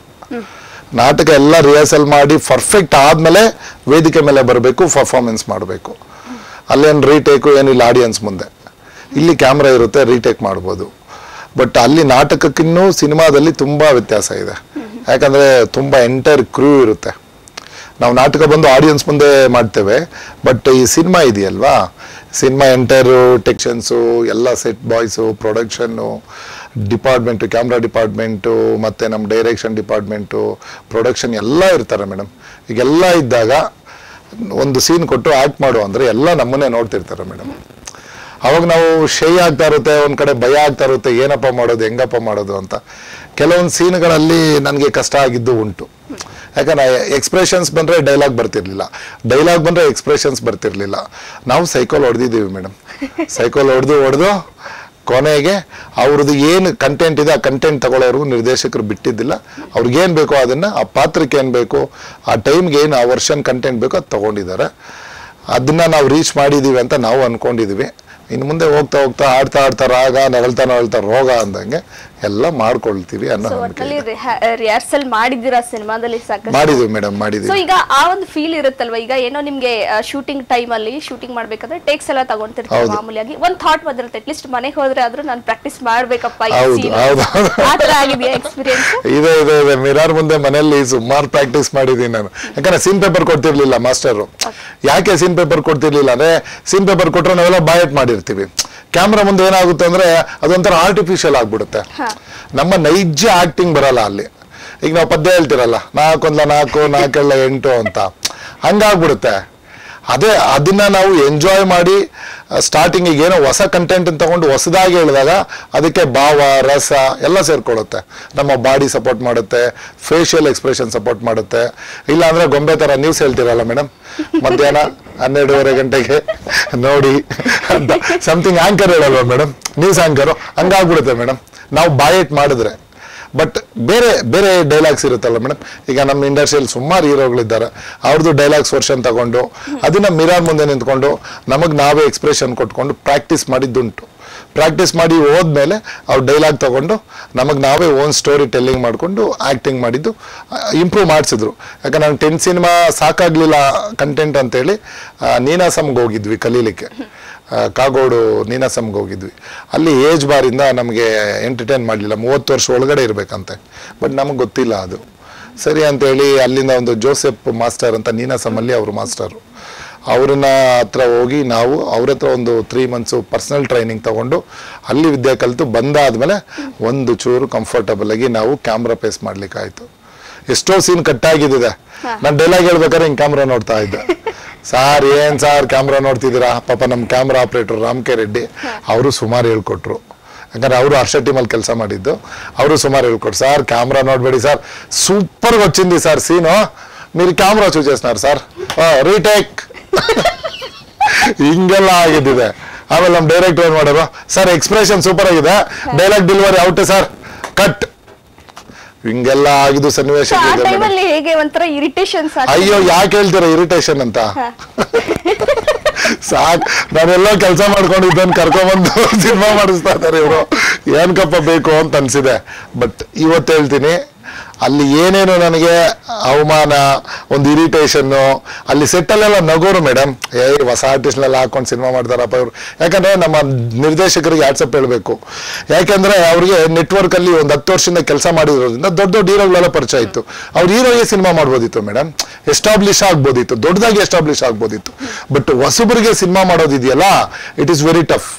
ನಾಟಕ ಎಲ್ಲ ರಿಹರ್ಸಲ್ ಮಾಡಿ ಪರ್ಫೆಕ್ಟ್ ಆದ್ಮೇಲೆ ವೇದಿಕೆ ಮೇಲೆ ಬರಬೇಕು ಪರ್ಫಾರ್ಮೆನ್ಸ್ ಮಾಡಬೇಕು ಅಲ್ಲೇನು ರೀಟೇಕು ಏನಿಲ್ಲ ಆಡಿಯನ್ಸ್ ಮುಂದೆ ಇಲ್ಲಿ ಕ್ಯಾಮ್ರಾ ಇರುತ್ತೆ ರೀಟೇಕ್ ಮಾಡ್ಬೋದು ಬಟ್ ಅಲ್ಲಿ ನಾಟಕಕ್ಕಿನ್ನೂ ಸಿನಿಮಾದಲ್ಲಿ ತುಂಬ ವ್ಯತ್ಯಾಸ ಇದೆ ಯಾಕಂದರೆ ತುಂಬ ಎಂಟೈರ್ ಕ್ರೂ ಇರುತ್ತೆ ನಾವು ನಾಟಕ ಬಂದು ಆಡಿಯನ್ಸ್ ಮುಂದೆ ಮಾಡ್ತೇವೆ ಬಟ್ ಈ ಸಿನಿಮಾ ಇದೆಯಲ್ವಾ ಸಿನಿಮಾ ಎಂಟೈರು ಟೆಕ್ಷನ್ಸು ಎಲ್ಲ set boys production department camera department ಮತ್ತು ನಮ್ಮ ಡೈರೆಕ್ಷನ್ ಡಿಪಾರ್ಟ್ಮೆಂಟು ಪ್ರೊಡಕ್ಷನ್ ಎಲ್ಲ ಇರ್ತಾರೆ ಮೇಡಮ್ ಈಗೆಲ್ಲ ಇದ್ದಾಗ ಒಂದು ಸೀನ್ ಕೊಟ್ಟು ಆ್ಯಕ್ಟ್ ಮಾಡು ಅಂದರೆ ಎಲ್ಲ ನಮ್ಮನ್ನೇ ನೋಡ್ತಿರ್ತಾರೆ ಮೇಡಮ್ ಅವಾಗ ನಾವು ಶೈ ಆಗ್ತಾ ಇರುತ್ತೆ ಒಂದ್ ಕಡೆ ಭಯ ಆಗ್ತಾ ಇರುತ್ತೆ ಏನಪ್ಪ ಮಾಡೋದು ಹೆಂಗಪ್ಪ ಮಾಡೋದು ಅಂತ ಕೆಲವೊಂದು ಸೀನ್ಗಳಲ್ಲಿ ನನಗೆ ಕಷ್ಟ ಆಗಿದ್ದು ಉಂಟು ಯಾಕಂದ್ರೆ ಎಕ್ಸ್ಪ್ರೆಷನ್ಸ್ ಬಂದ್ರೆ ಡೈಲಾಗ್ ಬರ್ತಿರ್ಲಿಲ್ಲ ಡೈಲಾಗ್ ಬಂದ್ರೆ ಎಕ್ಸ್ಪ್ರೆಷನ್ಸ್ ಬರ್ತಿರ್ಲಿಲ್ಲ ನಾವು ಸೈಕಲ್ ಹೊಡೆದಿದ್ದೀವಿ ಮೇಡಮ್ ಸೈಕಲ್ ಹೊಡೆದು ಹೊಡೆದು ಕೊನೆಗೆ ಅವ್ರದ್ದು ಏನು ಕಂಟೆಂಟ್ ಇದೆ ಆ ಕಂಟೆಂಟ್ ತಗೊಳ್ಳೋರ್ಗು ನಿರ್ದೇಶಕರು ಬಿಟ್ಟಿದ್ದಿಲ್ಲ ಅವ್ರಿಗೇನು ಬೇಕೋ ಅದನ್ನ ಆ ಪಾತ್ರಕ್ಕೆ ಏನು ಬೇಕು ಆ ಟೈಮ್ಗೆ ಏನು ಆ ವರ್ಷನ್ ಕಂಟೆಂಟ್ ಬೇಕೋ ಅದು ತಗೊಂಡಿದ್ದಾರೆ ಅದನ್ನ ನಾವು ರೀಚ್ ಮಾಡಿದೀವಿ ಅಂತ ನಾವು ಅನ್ಕೊಂಡಿದೀವಿ ಇನ್ನು ಮುಂದೆ ಹೋಗ್ತಾ ಹೋಗ್ತಾ ಆಡ್ತಾ ಆಡ್ತಾ ರಾಗ ನಗಳ್ತಾ ನಗಳ್ತಾ ರೋಗ ಅಂದಂಗೆ ಎಲ್ಲ ಮಾಡ್ಕೊಳ್ತೀವಿ ಅನ್ನೋ ಸೊ ನಂಬಿಕೆ ಒಟ್ಟಲ್ಲಿ ಇದೆ. ರಿಹರ್ಸಲ್ ಮಾಡಿದ್ದೀರಾ ಸಿನಿಮಾದಲ್ಲಿ ಸಾಕಷ್ಟು ಮಾಡಿದೀವಿ ಮೇಡಮ್ ಸೊ ಮಾಡಿದೀವಿ ಈಗ ಆ ಒಂದು ಫೀಲ್ ಇರುತ್ತಲ್ವಾ ಈಗ ಏನೋ ನಿಮ್ಗೆ ಶೂಟಿಂಗ್ ಟೈಮ್ ಅಲ್ಲಿ ಶೂಟಿಂಗ್ ಮಾಡ್ಬೇಕಾದ್ರೆ ಟೇಕ್ಸ್ ಎಲ್ಲ ತಗೊಂತಿರ್ತೀವಿ ಹೌದು. ಮಾಮೂಲಿಯಾಗಿ ಒಂದ್ ಥಾಟ್ ಬಂದಿರುತ್ತೆ ಅಟ್ಲೀಸ್ಟ್ ಮನೆಗೆ ಹೋದ್ರೆ ಆದ್ರೂ ನಾನು ಪ್ರಾಕ್ಟೀಸ್ ಮಾಡ್ಬೇಕಪ್ಪ ಈ ಹೌದು, scene. ಹೌದು, ಹೌದು. ಆ ತರ ಆಗಿದೆಯಾ ಎಕ್ಸ್ಪೀರಿಯನ್ಸ್ ಇದೆ ಇದೆ ಇದೆ ಮಿರಾರ್ ಮುಂದೆ ಮನೆಯಲ್ಲಿ ಸುಮಾರು ಪ್ರಾಕ್ಟೀಸ್ ಮಾಡಿದ್ದೀನಿ ನಾನು ಯಾಕಂದ್ರೆ ಸೀನ್ ಪೇಪರ್ ಕೊಡ್ತಿರ್ಲಿಲ್ಲ ಮಾಸ್ಟರು ಯಾಕೆ ಸೀನ್ ಪೇಪರ್ ಕೊಡ್ತಿರ್ಲಿಲ್ಲ ಅಂದ್ರೆ ಸೀನ್ ಪೇಪರ್ ಕೊಟ್ರೆ ನಾವೆಲ್ಲ ಬಾಯಟ್ ಮಾಡಿರ್ತೀವಿ ಕ್ಯಾಮ್ರಾ ಮುಂದೆ ಏನಾಗುತ್ತೆ ಅಂದ್ರೆ ಅದೊಂಥರ ಆರ್ಟಿಫಿಷಿಯಲ್ ಆಗ್ಬಿಡುತ್ತೆ ನಮ್ಮ ನೈಜ ಆಕ್ಟಿಂಗ್ ಬರಲ್ಲ ಅಲ್ಲಿ ಈಗ ನಾವು ಪದ್ಯ ಹೇಳ್ತಿರಲ್ಲ ನಾಲ್ಕೊಂದ್ಲ ನಾಲ್ಕು ನಾಲ್ಕೆಲ್ಲ ಎಂಟು ಅಂತ ಹಂಗಾಗ್ಬಿಡುತ್ತೆ ಅದೇ ಅದನ್ನ ನಾವು ಎಂಜಾಯ್ ಮಾಡಿ ಸ್ಟಾರ್ಟಿಂಗ್ ಈಗ ಏನೋ ಹೊಸ ಕಂಟೆಂಟ್ ತಗೊಂಡು ಹೊಸದಾಗಿ ಹೇಳಿದಾಗ ಅದಕ್ಕೆ ಭಾವ ರಸ ಎಲ್ಲ ಸೇರ್ಕೊಳ್ಳುತ್ತೆ ನಮ್ಮ ಬಾಡಿ ಸಪೋರ್ಟ್ ಮಾಡುತ್ತೆ ಫೇಶಿಯಲ್ ಎಕ್ಸ್ಪ್ರೆಷನ್ ಸಪೋರ್ಟ್ ಮಾಡುತ್ತೆ ಇಲ್ಲ ಅಂದ್ರೆ ಗೊಂಬೆ ತರ ನ್ಯೂಸ್ ಹೇಳ್ತಿರಲ್ಲ ಮೇಡಮ್ ಮಧ್ಯಾಹ್ನ ಹನ್ನೆರಡೂವರೆ ಗಂಟೆಗೆ ನೋಡಿ ಅಂತ ಸಮಥಿಂಗ್ ಆಂಕರ್ ಹೇಳಲ್ವಾ ಮೇಡಮ್ ನ್ಯೂಸ್ ಆಂಕರು ಹಂಗಾಗ್ಬಿಡುತ್ತೆ ಮೇಡಮ್ ನಾವು ಬಾಯಟ್ ಮಾಡಿದ್ರೆ ಬಟ್ ಬೇರೆ ಬೇರೆ ಡೈಲಾಗ್ಸ್ ಇರುತ್ತಲ್ಲ ಮೇಡಮ್ ಈಗ ನಮ್ಮ ಇಂಡಸ್ಟ್ರಿಯಲ್ಲಿ ಸುಮಾರು ಹೀರೋಗಳಿದ್ದಾರೆ ಅವ್ರದ್ದು ಡೈಲಾಗ್ಸ್ ವರ್ಷನ್ ತಗೊಂಡು ಅದನ್ನ ಮಿರಾರ್ ಮುಂದೆ ನಿಂತ್ಕೊಂಡು ನಮಗೆ ನಾವೇ ಎಕ್ಸ್ಪ್ರೆಷನ್ ಕೊಟ್ಕೊಂಡು ಪ್ರಾಕ್ಟೀಸ್ ಮಾಡಿದ್ದುಂಟು ಪ್ರಾಕ್ಟೀಸ್ ಮಾಡಿ ಹೋದ್ಮೇಲೆ ಅವ್ರು ಡೈಲಾಗ್ ತಗೊಂಡು ನಮಗೆ ನಾವೇ ಓನ್ ಸ್ಟೋರಿ ಟೆಲ್ಲಿಂಗ್ ಮಾಡಿಕೊಂಡು ಆ್ಯಕ್ಟಿಂಗ್ ಮಾಡಿದ್ದು ಇಂಪ್ರೂವ್ ಮಾಡಿಸಿದ್ರು ಯಾಕಂದ್ರೆ ನಾನು ಟೆನ್ ಸಿನಿಮಾ ಸಾಕಾಗ್ಲಿಲ್ಲ ಕಂಟೆಂಟ್ ಅಂತೇಳಿ ಆ, ನೀನಾಸಮ್ಗೆ ಹೋಗಿದ್ವಿ ಕಲೀಲಿಕ್ಕೆ ಆ, ಕಾಗೋಡು ನೀನಾಸಮ್ಗೆ ಹೋಗಿದ್ವಿ ಅಲ್ಲಿ ಏಜ್ ಬಾರಿಂದ ನಮಗೆ ಎಂಟರ್ಟೈನ್ ಮಾಡಲಿಲ್ಲ ಮೂವತ್ತು ವರ್ಷ ಒಳಗಡೆ ಇರಬೇಕಂತೆ ಬಟ್ ನಮಗೆ ಗೊತ್ತಿಲ್ಲ ಅದು ಸರಿ ಅಂತೇಳಿ ಅಲ್ಲಿಂದ ಒಂದು ಜೋಸೆಫ್ ಮಾಸ್ಟರ್ ಅಂತ ನೀನಾಸಮಲ್ಲಿ ಅವರು ಮಾಸ್ಟರು ಅವ್ರನ್ನ ಹತ್ರ ಹೋಗಿ ನಾವು ಅವ್ರ ಹತ್ರ ಒಂದು ತ್ರೀ ಮಂತ್ಸು ಪರ್ಸನಲ್ ಟ್ರೈನಿಂಗ್ ತಗೊಂಡು ಅಲ್ಲಿ ವಿದ್ಯೆ ಕಲಿತು ಬಂದಾದ್ಮೇಲೆ ಒಂದು ಚೂರು ಕಂಫರ್ಟಬಲ್ ಆಗಿ ನಾವು ಕ್ಯಾಮ್ರಾ ಫೇಸ್ ಮಾಡ್ಲಿಕ್ಕಾಯ್ತು ಎಷ್ಟೋ ಸೀನ್ ಕಟ್ ಆಗಿದ್ದಿದೆ ನಾನು ಡೈಲಾಗ್ ಹೇಳ್ಬೇಕಾದ್ರೆ ಹಿಂಗ್ ಕ್ಯಾಮ್ರಾ ನೋಡ್ತಾ ಇದ್ದೆ ಸಾರ್ ಏನ್ ಸಾರ್ ಕ್ಯಾಮ್ರಾ ನೋಡ್ತಿದ್ದೀರಾ ಪಾಪ ನಮ್ಮ camera operator Ram K Reddy ಅವರು ಸುಮಾರು ಹೇಳ್ಕೊಟ್ರು ಯಾಕಂದ್ರೆ ಅವರು ಹರ್ಷ ಟೀಮಲ್ಲಿ ಕೆಲಸ ಮಾಡಿದ್ದು ಅವರು ಸುಮಾರು ಹೇಳ್ಕೊಟ್ರು సార్ కెమెరా నోట్బడి సార్ సూపర్ గా వచ్చింది సార్ సీను మీరు కెమెరా చూసేస్తున్నారు సార్ ರೀಟೇಕ್ ಹಿಂಗೆಲ್ಲ ಆಗಿದ್ದಿದೆ ಆಮೇಲೆ ನಮ್ಮ ಡೈರೆಕ್ಟರ್ ಏನ್ ಮಾಡೋರು ಸರ್ ಎಕ್ಸ್ಪ್ರೆಷನ್ ಸೂಪರ್ ಆಗಿದೆ dialogue delivery out sir cut ಹಿಂಗೆಲ್ಲ ಆಗಿದ್ದು ಸನ್ನಿವೇಶ ಸೊ ಆ ಇದೆ madam. ಟೈಮಲ್ಲಿ ಹೇಗೆ ಒಂಥರ ಇರಿಟೇಷನ್ಸ್ ಅಯ್ಯೋ ಯಾಕೆ ಹೇಳ್ತೀರಾ ಇರಿಟೇಷನ್ ಅಂತ ಸಾಕ್ ನಾನೆಲ್ಲೋ ಕೆಲಸ ಮಾಡ್ಕೊಂಡಿದ್ದನ್ ಕರ್ಕೊಂಬಂದು ಸಿನಿಮಾ ಮಾಡಿಸ್ತಾ ಇದ್ದಾರೆ ಇವರು ಏನ್ಕಪ್ಪ ಬೇಕು ಅಂತ ಅನ್ಸಿದೆ ಬಟ್ ಇವತ್ತು ಹೇಳ್ತೀನಿ ಅಲ್ಲಿ ಏನೇನು ನನಗೆ ಅವಮಾನ ಒಂದು ಇರಿಟೇಷನ್ನು ಅಲ್ಲಿ ಸೆಟ್ಟಲ್ಲೆಲ್ಲ ನಗೋರು ಮೇಡಮ್ ಏ ಹೊಸ ಆರ್ಟಿಸ್ಟ್ನೆಲ್ಲ ಹಾಕೊಂಡು ಸಿನಿಮಾ ಮಾಡ್ತಾರಪ್ಪ ಇವರು ಯಾಕಂದ್ರೆ ನಮ್ಮ ನಿರ್ದೇಶಕರಿಗೆ ಆಟ್ಸಪ್ ಹೇಳಬೇಕು ಯಾಕಂದ್ರೆ ಅವ್ರಿಗೆ ನೆಟ್ವರ್ಕ್ ಅಲ್ಲಿ ಒಂದು ಹತ್ತು ವರ್ಷದಿಂದ ಕೆಲಸ ಮಾಡಿರೋದ್ರಿಂದ ದೊಡ್ಡ ದೊಡ್ಡ ಹೀರೋಗಳೆಲ್ಲ ಪರಿಚಯ ಇತ್ತು ಅವ್ರು ಹೀರೋಗೆ ಸಿನಿಮಾ ಮಾಡ್ಬೋದಿತ್ತು ಮೇಡಮ್ ಎಸ್ಟಾಬ್ಲಿಷ್ ಆಗ್ಬೋದಿತ್ತು ದೊಡ್ಡದಾಗಿ ಎಸ್ಟಾಬ್ಲಿಷ್ ಆಗ್ಬೋದಿತ್ತು ಬಟ್ ಹೊಸಬರಿಗೆ ಸಿನಿಮಾ ಮಾಡೋದಿದೆಯಲ್ಲ it is very tough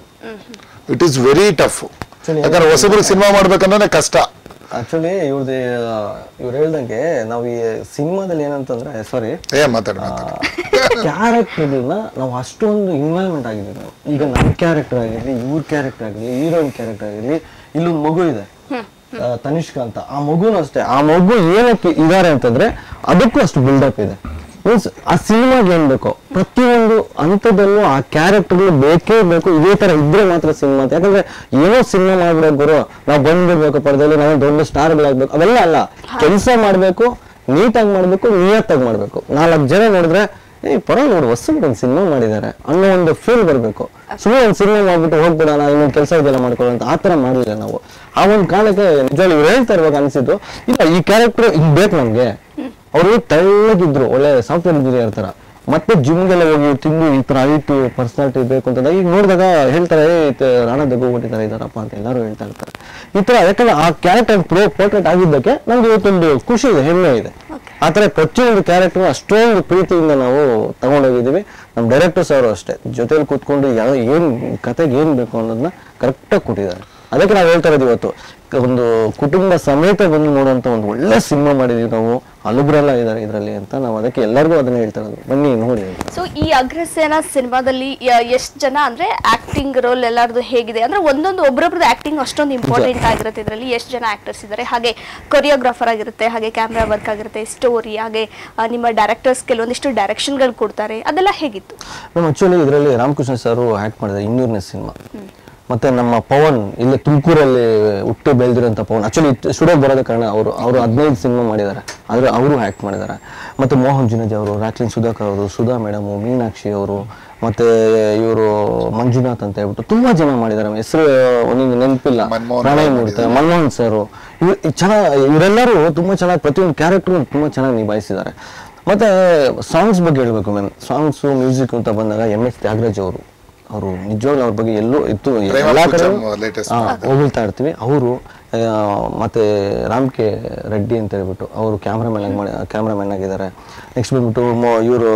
it is very tough ಯಾಕಂದ್ರೆ ಹೊಸಬರಿಗೆ ಸಿನಿಮಾ ಮಾಡ್ಬೇಕಂದ್ರೆ ಕಷ್ಟ ಆಕ್ಚುಲಿ ಇವ್ರದ್ದು ಇವ್ರು ಹೇಳ್ದಂಗೆ ನಾವು ಈ ಸಿನಿಮಾದಲ್ಲಿ ಏನಂತಂದ್ರೆ ಸಾರಿ ಏ ಮಾತಾಡಿ ಮಾತಾಡಿ ಕ್ಯಾರೆಕ್ಟರ್ಗಳನ್ನ ನಾವು ಅಷ್ಟೊಂದು ಇನ್ವಾಲ್ವ್ಮೆಂಟ್ ಆಗಿದ್ದೀವಿ ನಾವು ಈಗ ನಮ್ಮ ಕ್ಯಾರೆಕ್ಟರ್ ಆಗಿರಲಿ ಇವ್ರ ಕ್ಯಾರೆಕ್ಟರ್ ಆಗಲಿ ಹೀರೋಯಿನ್ ಕ್ಯಾರೆಕ್ಟರ್ ಆಗಿರಲಿ ಇಲ್ಲೊಂದು ಮಗು ಇದೆ ಆ, ತನಿಷ್ಕಾ ಅಂತ ಆ ಮಗುನು ಅಷ್ಟೇ ಆ ಮಗು ಏನಕ್ಕೆ ಇದಾರೆ ಅಂತಂದ್ರೆ ಅದಕ್ಕೂ ಅಷ್ಟು ಬಿಲ್ಡಪ್ ಇದೆ ಮೀನ್ಸ್ ಆ ಸಿನಿಮಾಗೆ ಏನ್ ಬೇಕೋ ಪ್ರತಿಯೊಂದು ಹಂತದಲ್ಲೂ ಆ ಕ್ಯಾರೆಕ್ಟರ್ಗಳು ಬೇಕೇ ಬೇಕು ಇದೇ ತರ ಇದ್ರೆ ಮಾತ್ರ ಸಿನಿಮಾ ಅಂತ ಯಾಕಂದ್ರೆ ಏನೋ ಸಿನಿಮಾ ಮಾಡ್ಬೇಕು ಗುರು ನಾವು ಬಂದ್ಬಿಡ್ಬೇಕು ಪರದಲ್ಲಿ ನಾವು ದೊಡ್ಡ ಸ್ಟಾರ್ಗಳಾಗ್ಬೇಕು ಅವೆಲ್ಲ ಅಲ್ಲ ಕೆಲಸ ಮಾಡ್ಬೇಕು ನೀಟಾಗಿ ಮಾಡ್ಬೇಕು ನಿಯತ್ತಾಗಿ ಮಾಡ್ಬೇಕು ನಾಲ್ಕು ಜನ ನೋಡಿದ್ರೆ ಏ ಪರವಾಗಿಲ್ಲ ನೋಡು ಹೊಸಬಿಟ್ಟು ಒಂದು ಸಿನಿಮಾ ಮಾಡಿದ್ದಾರೆ ಅನ್ನೋ ಒಂದು ಫೀಲ್ ಬರಬೇಕು ಸುಮ್ಮನೆ ಒಂದು ಸಿನಿಮಾ ಮಾಡ್ಬಿಟ್ಟು ಹೋಗ್ಬಿಡೋಣ ಇನ್ನೊಂದು ಕೆಲಸ ಇದೆಲ್ಲ ಮಾಡ್ಕೊಳ್ಳೋ ಅಂತ ಆ ಥರ ಮಾಡಲಿಲ್ಲ ನಾವು ಆ ಒಂದು ಕಾರಣಕ್ಕೆ ನಿಜವಾಗ್ಲೂ ಇವ್ರು ಹೇಳ್ತಾ ಇರುವಾಗ ಅನಿಸಿದ್ದು ಇಲ್ಲ ಈ ಕ್ಯಾರೆಕ್ಟರ್ ಹಿಂಗ್ ಬೇಕು ನಮ್ಗೆ ಅವರು ತೆಳ್ಳಗಿದ್ರು ಒಳ್ಳೆ ಸಾಫ್ಟ್ವೇರ್ ಇಂಜಿನಿಯರ್ ತರ ಮತ್ತೆ ಜಿಮ್ಗೆಲ್ಲ ಹೋಗಿ ತಿಂದು ಈ ತರ ಹೈಟ್ ಪರ್ಸನಾಲಿಟಿ ಬೇಕು ಅಂತ ಈಗ ನೋಡಿದಾಗ ಹೇಳ್ತಾರೆ ಏ ಇತ್ ರಾಣಾ ದಗ್ಗು ಕೊಟ್ಟಿದ್ದಾರೆ ಇದಾರಪ್ಪ ಅಂತ ಎಲ್ಲರೂ ಹೇಳ್ತಾ ಇರ್ತಾರೆ ಈ ತರ ಯಾಕಂದ್ರೆ ಆ ಕ್ಯಾರೆಕ್ಟರ್ ಪ್ರೋ ಪೋರ್ಟ್ರೇಟ್ ಆಗಿದ್ದಕ್ಕೆ ನಮ್ಗೆ ಇವತ್ತೊಂದು ಖುಷಿ ಇದೆ ಹೆಮ್ಮೆ ಇದೆ ಆ ತರ ಪ್ರತಿಯೊಂದು ಕ್ಯಾರೆಕ್ಟರ್ ಅಷ್ಟೊಂದು ಪ್ರೀತಿಯಿಂದ ನಾವು ತಗೊಂಡೋಗಿದ್ದೀವಿ ನಮ್ಮ ಡೈರೆಕ್ಟರ್ಸ್ ಅವರು ಅಷ್ಟೇ ಜೊತೆಲಿ ಕೂತ್ಕೊಂಡು ಯಾವ ಏನ್ ಕತೆಗೆ ಏನ್ ಬೇಕು ಅನ್ನೋದನ್ನ ಕರೆಕ್ಟಾಗಿ ಕೊಟ್ಟಿದ್ದಾರೆ ಅದಕ್ಕೆ ನಾವು ಹೇಳ್ತಾ ಇರೋದು ಇವತ್ತು ಒಂದು ಕುಟುಂಬ ಸಮೇತ ಬಂದು ನೋಡುವಂತ ಒಂದು ಒಳ್ಳೆ ಸಿನಿಮಾ ಮಾಡಿದೀವಿ ನಾವು ಹಲಬ್ರೆಲ್ಲ ಇದ್ದಾರೆ ಇದರಲ್ಲಿ ಅಂತ ನಾವು ಅದಕ್ಕೆ ಎಲ್ಲರಿಗೂ ಅದನ್ನ ಹೇಳ್ತಾ ಇರೋದು ಬನ್ನಿ ನೋಡಿ ಅಂತ ಸೊ ಈ ಅಗ್ರಸೇನ ಸಿನಿಮಾದಲ್ಲಿ ಎಷ್ಟು ಜನ ಅಂದ್ರೆ ಆಕ್ಟಿಂಗ್ ರೋಲ್ ಎಲ್ಲರದು ಹೇಗಿದೆ ಅಂದ್ರೆ ಒಂದೊಂದು ಒಬ್ರೊಬ್ರದ್ದು ಆಕ್ಟಿಂಗ್ ಅಷ್ಟೊಂದು ಇಂಪಾರ್ಟೆಂಟ್ ಆಗಿರುತ್ತೆ ಇದರಲ್ಲಿ ಎಷ್ಟು ಜನ ಆಕ್ಟರ್ಸ್ ಇದ್ದಾರೆ ಹಾಗೆ ಕೊರಿಯೋಗ್ರಾಫರ್ ಆಗಿರುತ್ತೆ ಹಾಗೆ ಕ್ಯಾಮ್ರಾ ವರ್ಕ್ ಆಗಿರುತ್ತೆ ಸ್ಟೋರಿ ಹಾಗೆ ಆ, ನಿಮ್ಮ ಡೈರೆಕ್ಟರ್ಸ್ ಕೆಲವೊಂದಿಷ್ಟು ಡೈರೆಕ್ಷನ್ಗಳು ಕೊಡ್ತಾರೆ ಅದೆಲ್ಲ ಹೇಗಿತ್ತು ನಮ್ಮ ಆಕ್ಚುಲಿ ಇದರಲ್ಲಿ ರಾಮಕೃಷ್ಣ ಸರ್ ಆಕ್ಟ್ ಮಾಡಿದ್ದಾರೆ ಇನ್ನೂರನೇ ಸಿನಿಮಾ ಮತ್ತೆ ನಮ್ಮ ಪವನ್ ಇಲ್ಲಿ ತುಮಕೂರಲ್ಲಿ ಹುಟ್ಟಿ ಬೆಳೆದಿರೋಂಥ ಪವನ್ ಆಕ್ಚುಲಿ ಸ್ಟುಡಿಯೋ ಬರೋದ ಕಾರಣ ಅವರು ಅವರು ಹದಿನೈದು ಸಿನಿಮಾ ಮಾಡಿದ್ದಾರೆ ಆದರೆ ಅವರು ಆ್ಯಕ್ಟ್ ಮಾಡಿದ್ದಾರೆ ಮತ್ತೆ ಮೋಹನ್ ಜುನೇಜ್ ಅವರು ರಾಕ್ಲಿನ್ ಸುಧಾಕರ್ ಅವರು ಸುಧಾ ಮೇಡಮು ಮೀನಾಕ್ಷಿ ಅವರು ಮತ್ತೆ ಇವರು ಮಂಜುನಾಥ್ ಅಂತ ಹೇಳ್ಬಿಟ್ಟು ತುಂಬಾ ಜನ ಮಾಡಿದ್ದಾರೆ ಹೆಸರು ಒಂದೊಂದು ನೆನಪಿಲ್ಲ ಮನ್ಮೋಹನ್ ಪ್ರಣಯ್ ರಾವ್ ಮೂರ್ತಿ ಮನಮೋಹನ್ ಸರ್ ಚೆನ್ನಾಗಿ ಇವರೆಲ್ಲರೂ ತುಂಬಾ ಚೆನ್ನಾಗಿ ಪ್ರತಿಯೊಂದು ಕ್ಯಾರೆಕ್ಟರ್ ತುಂಬಾ ಚೆನ್ನಾಗಿ ನಿಭಾಯಿಸಿದ್ದಾರೆ ಮತ್ತೆ ಸಾಂಗ್ಸ್ ಬಗ್ಗೆ ಹೇಳ್ಬೇಕು ಮ್ಯಾಮ್ ಸಾಂಗ್ಸು ಮ್ಯೂಸಿಕ್ ಅಂತ ಬಂದಾಗ ಎಂ ಎಸ್ ತ್ಯಾಗರಾಜ್ ಅವರು ಅವರು ನಿಜವಾಗ್ಲೂ ಅವ್ರ ಬಗ್ಗೆ ಎಲ್ಲೂ ಇತ್ತು ಪ್ರೇಮ ಎಲ್ಲಾ ಕಡೆ ಪೂಜಮ್ latest ಹೋಗ್ತಾ ಇರ್ತೀವಿ ಅವರು ಮತ್ತೆ ರಾಮ್ ಕೆ ರೆಡ್ಡಿ ಅಂತ ಹೇಳ್ಬಿಟ್ಟು ಅವರು ಕ್ಯಾಮ್ರಾಮನ್ ಆಗಿ ಮಾಡಿ ಕ್ಯಾಮ್ರಾಮನ್ ಆಗಿದ್ದಾರೆ ನೆಕ್ಸ್ಟ್ ಬಂದ್ಬಿಟ್ಟು ಇವರು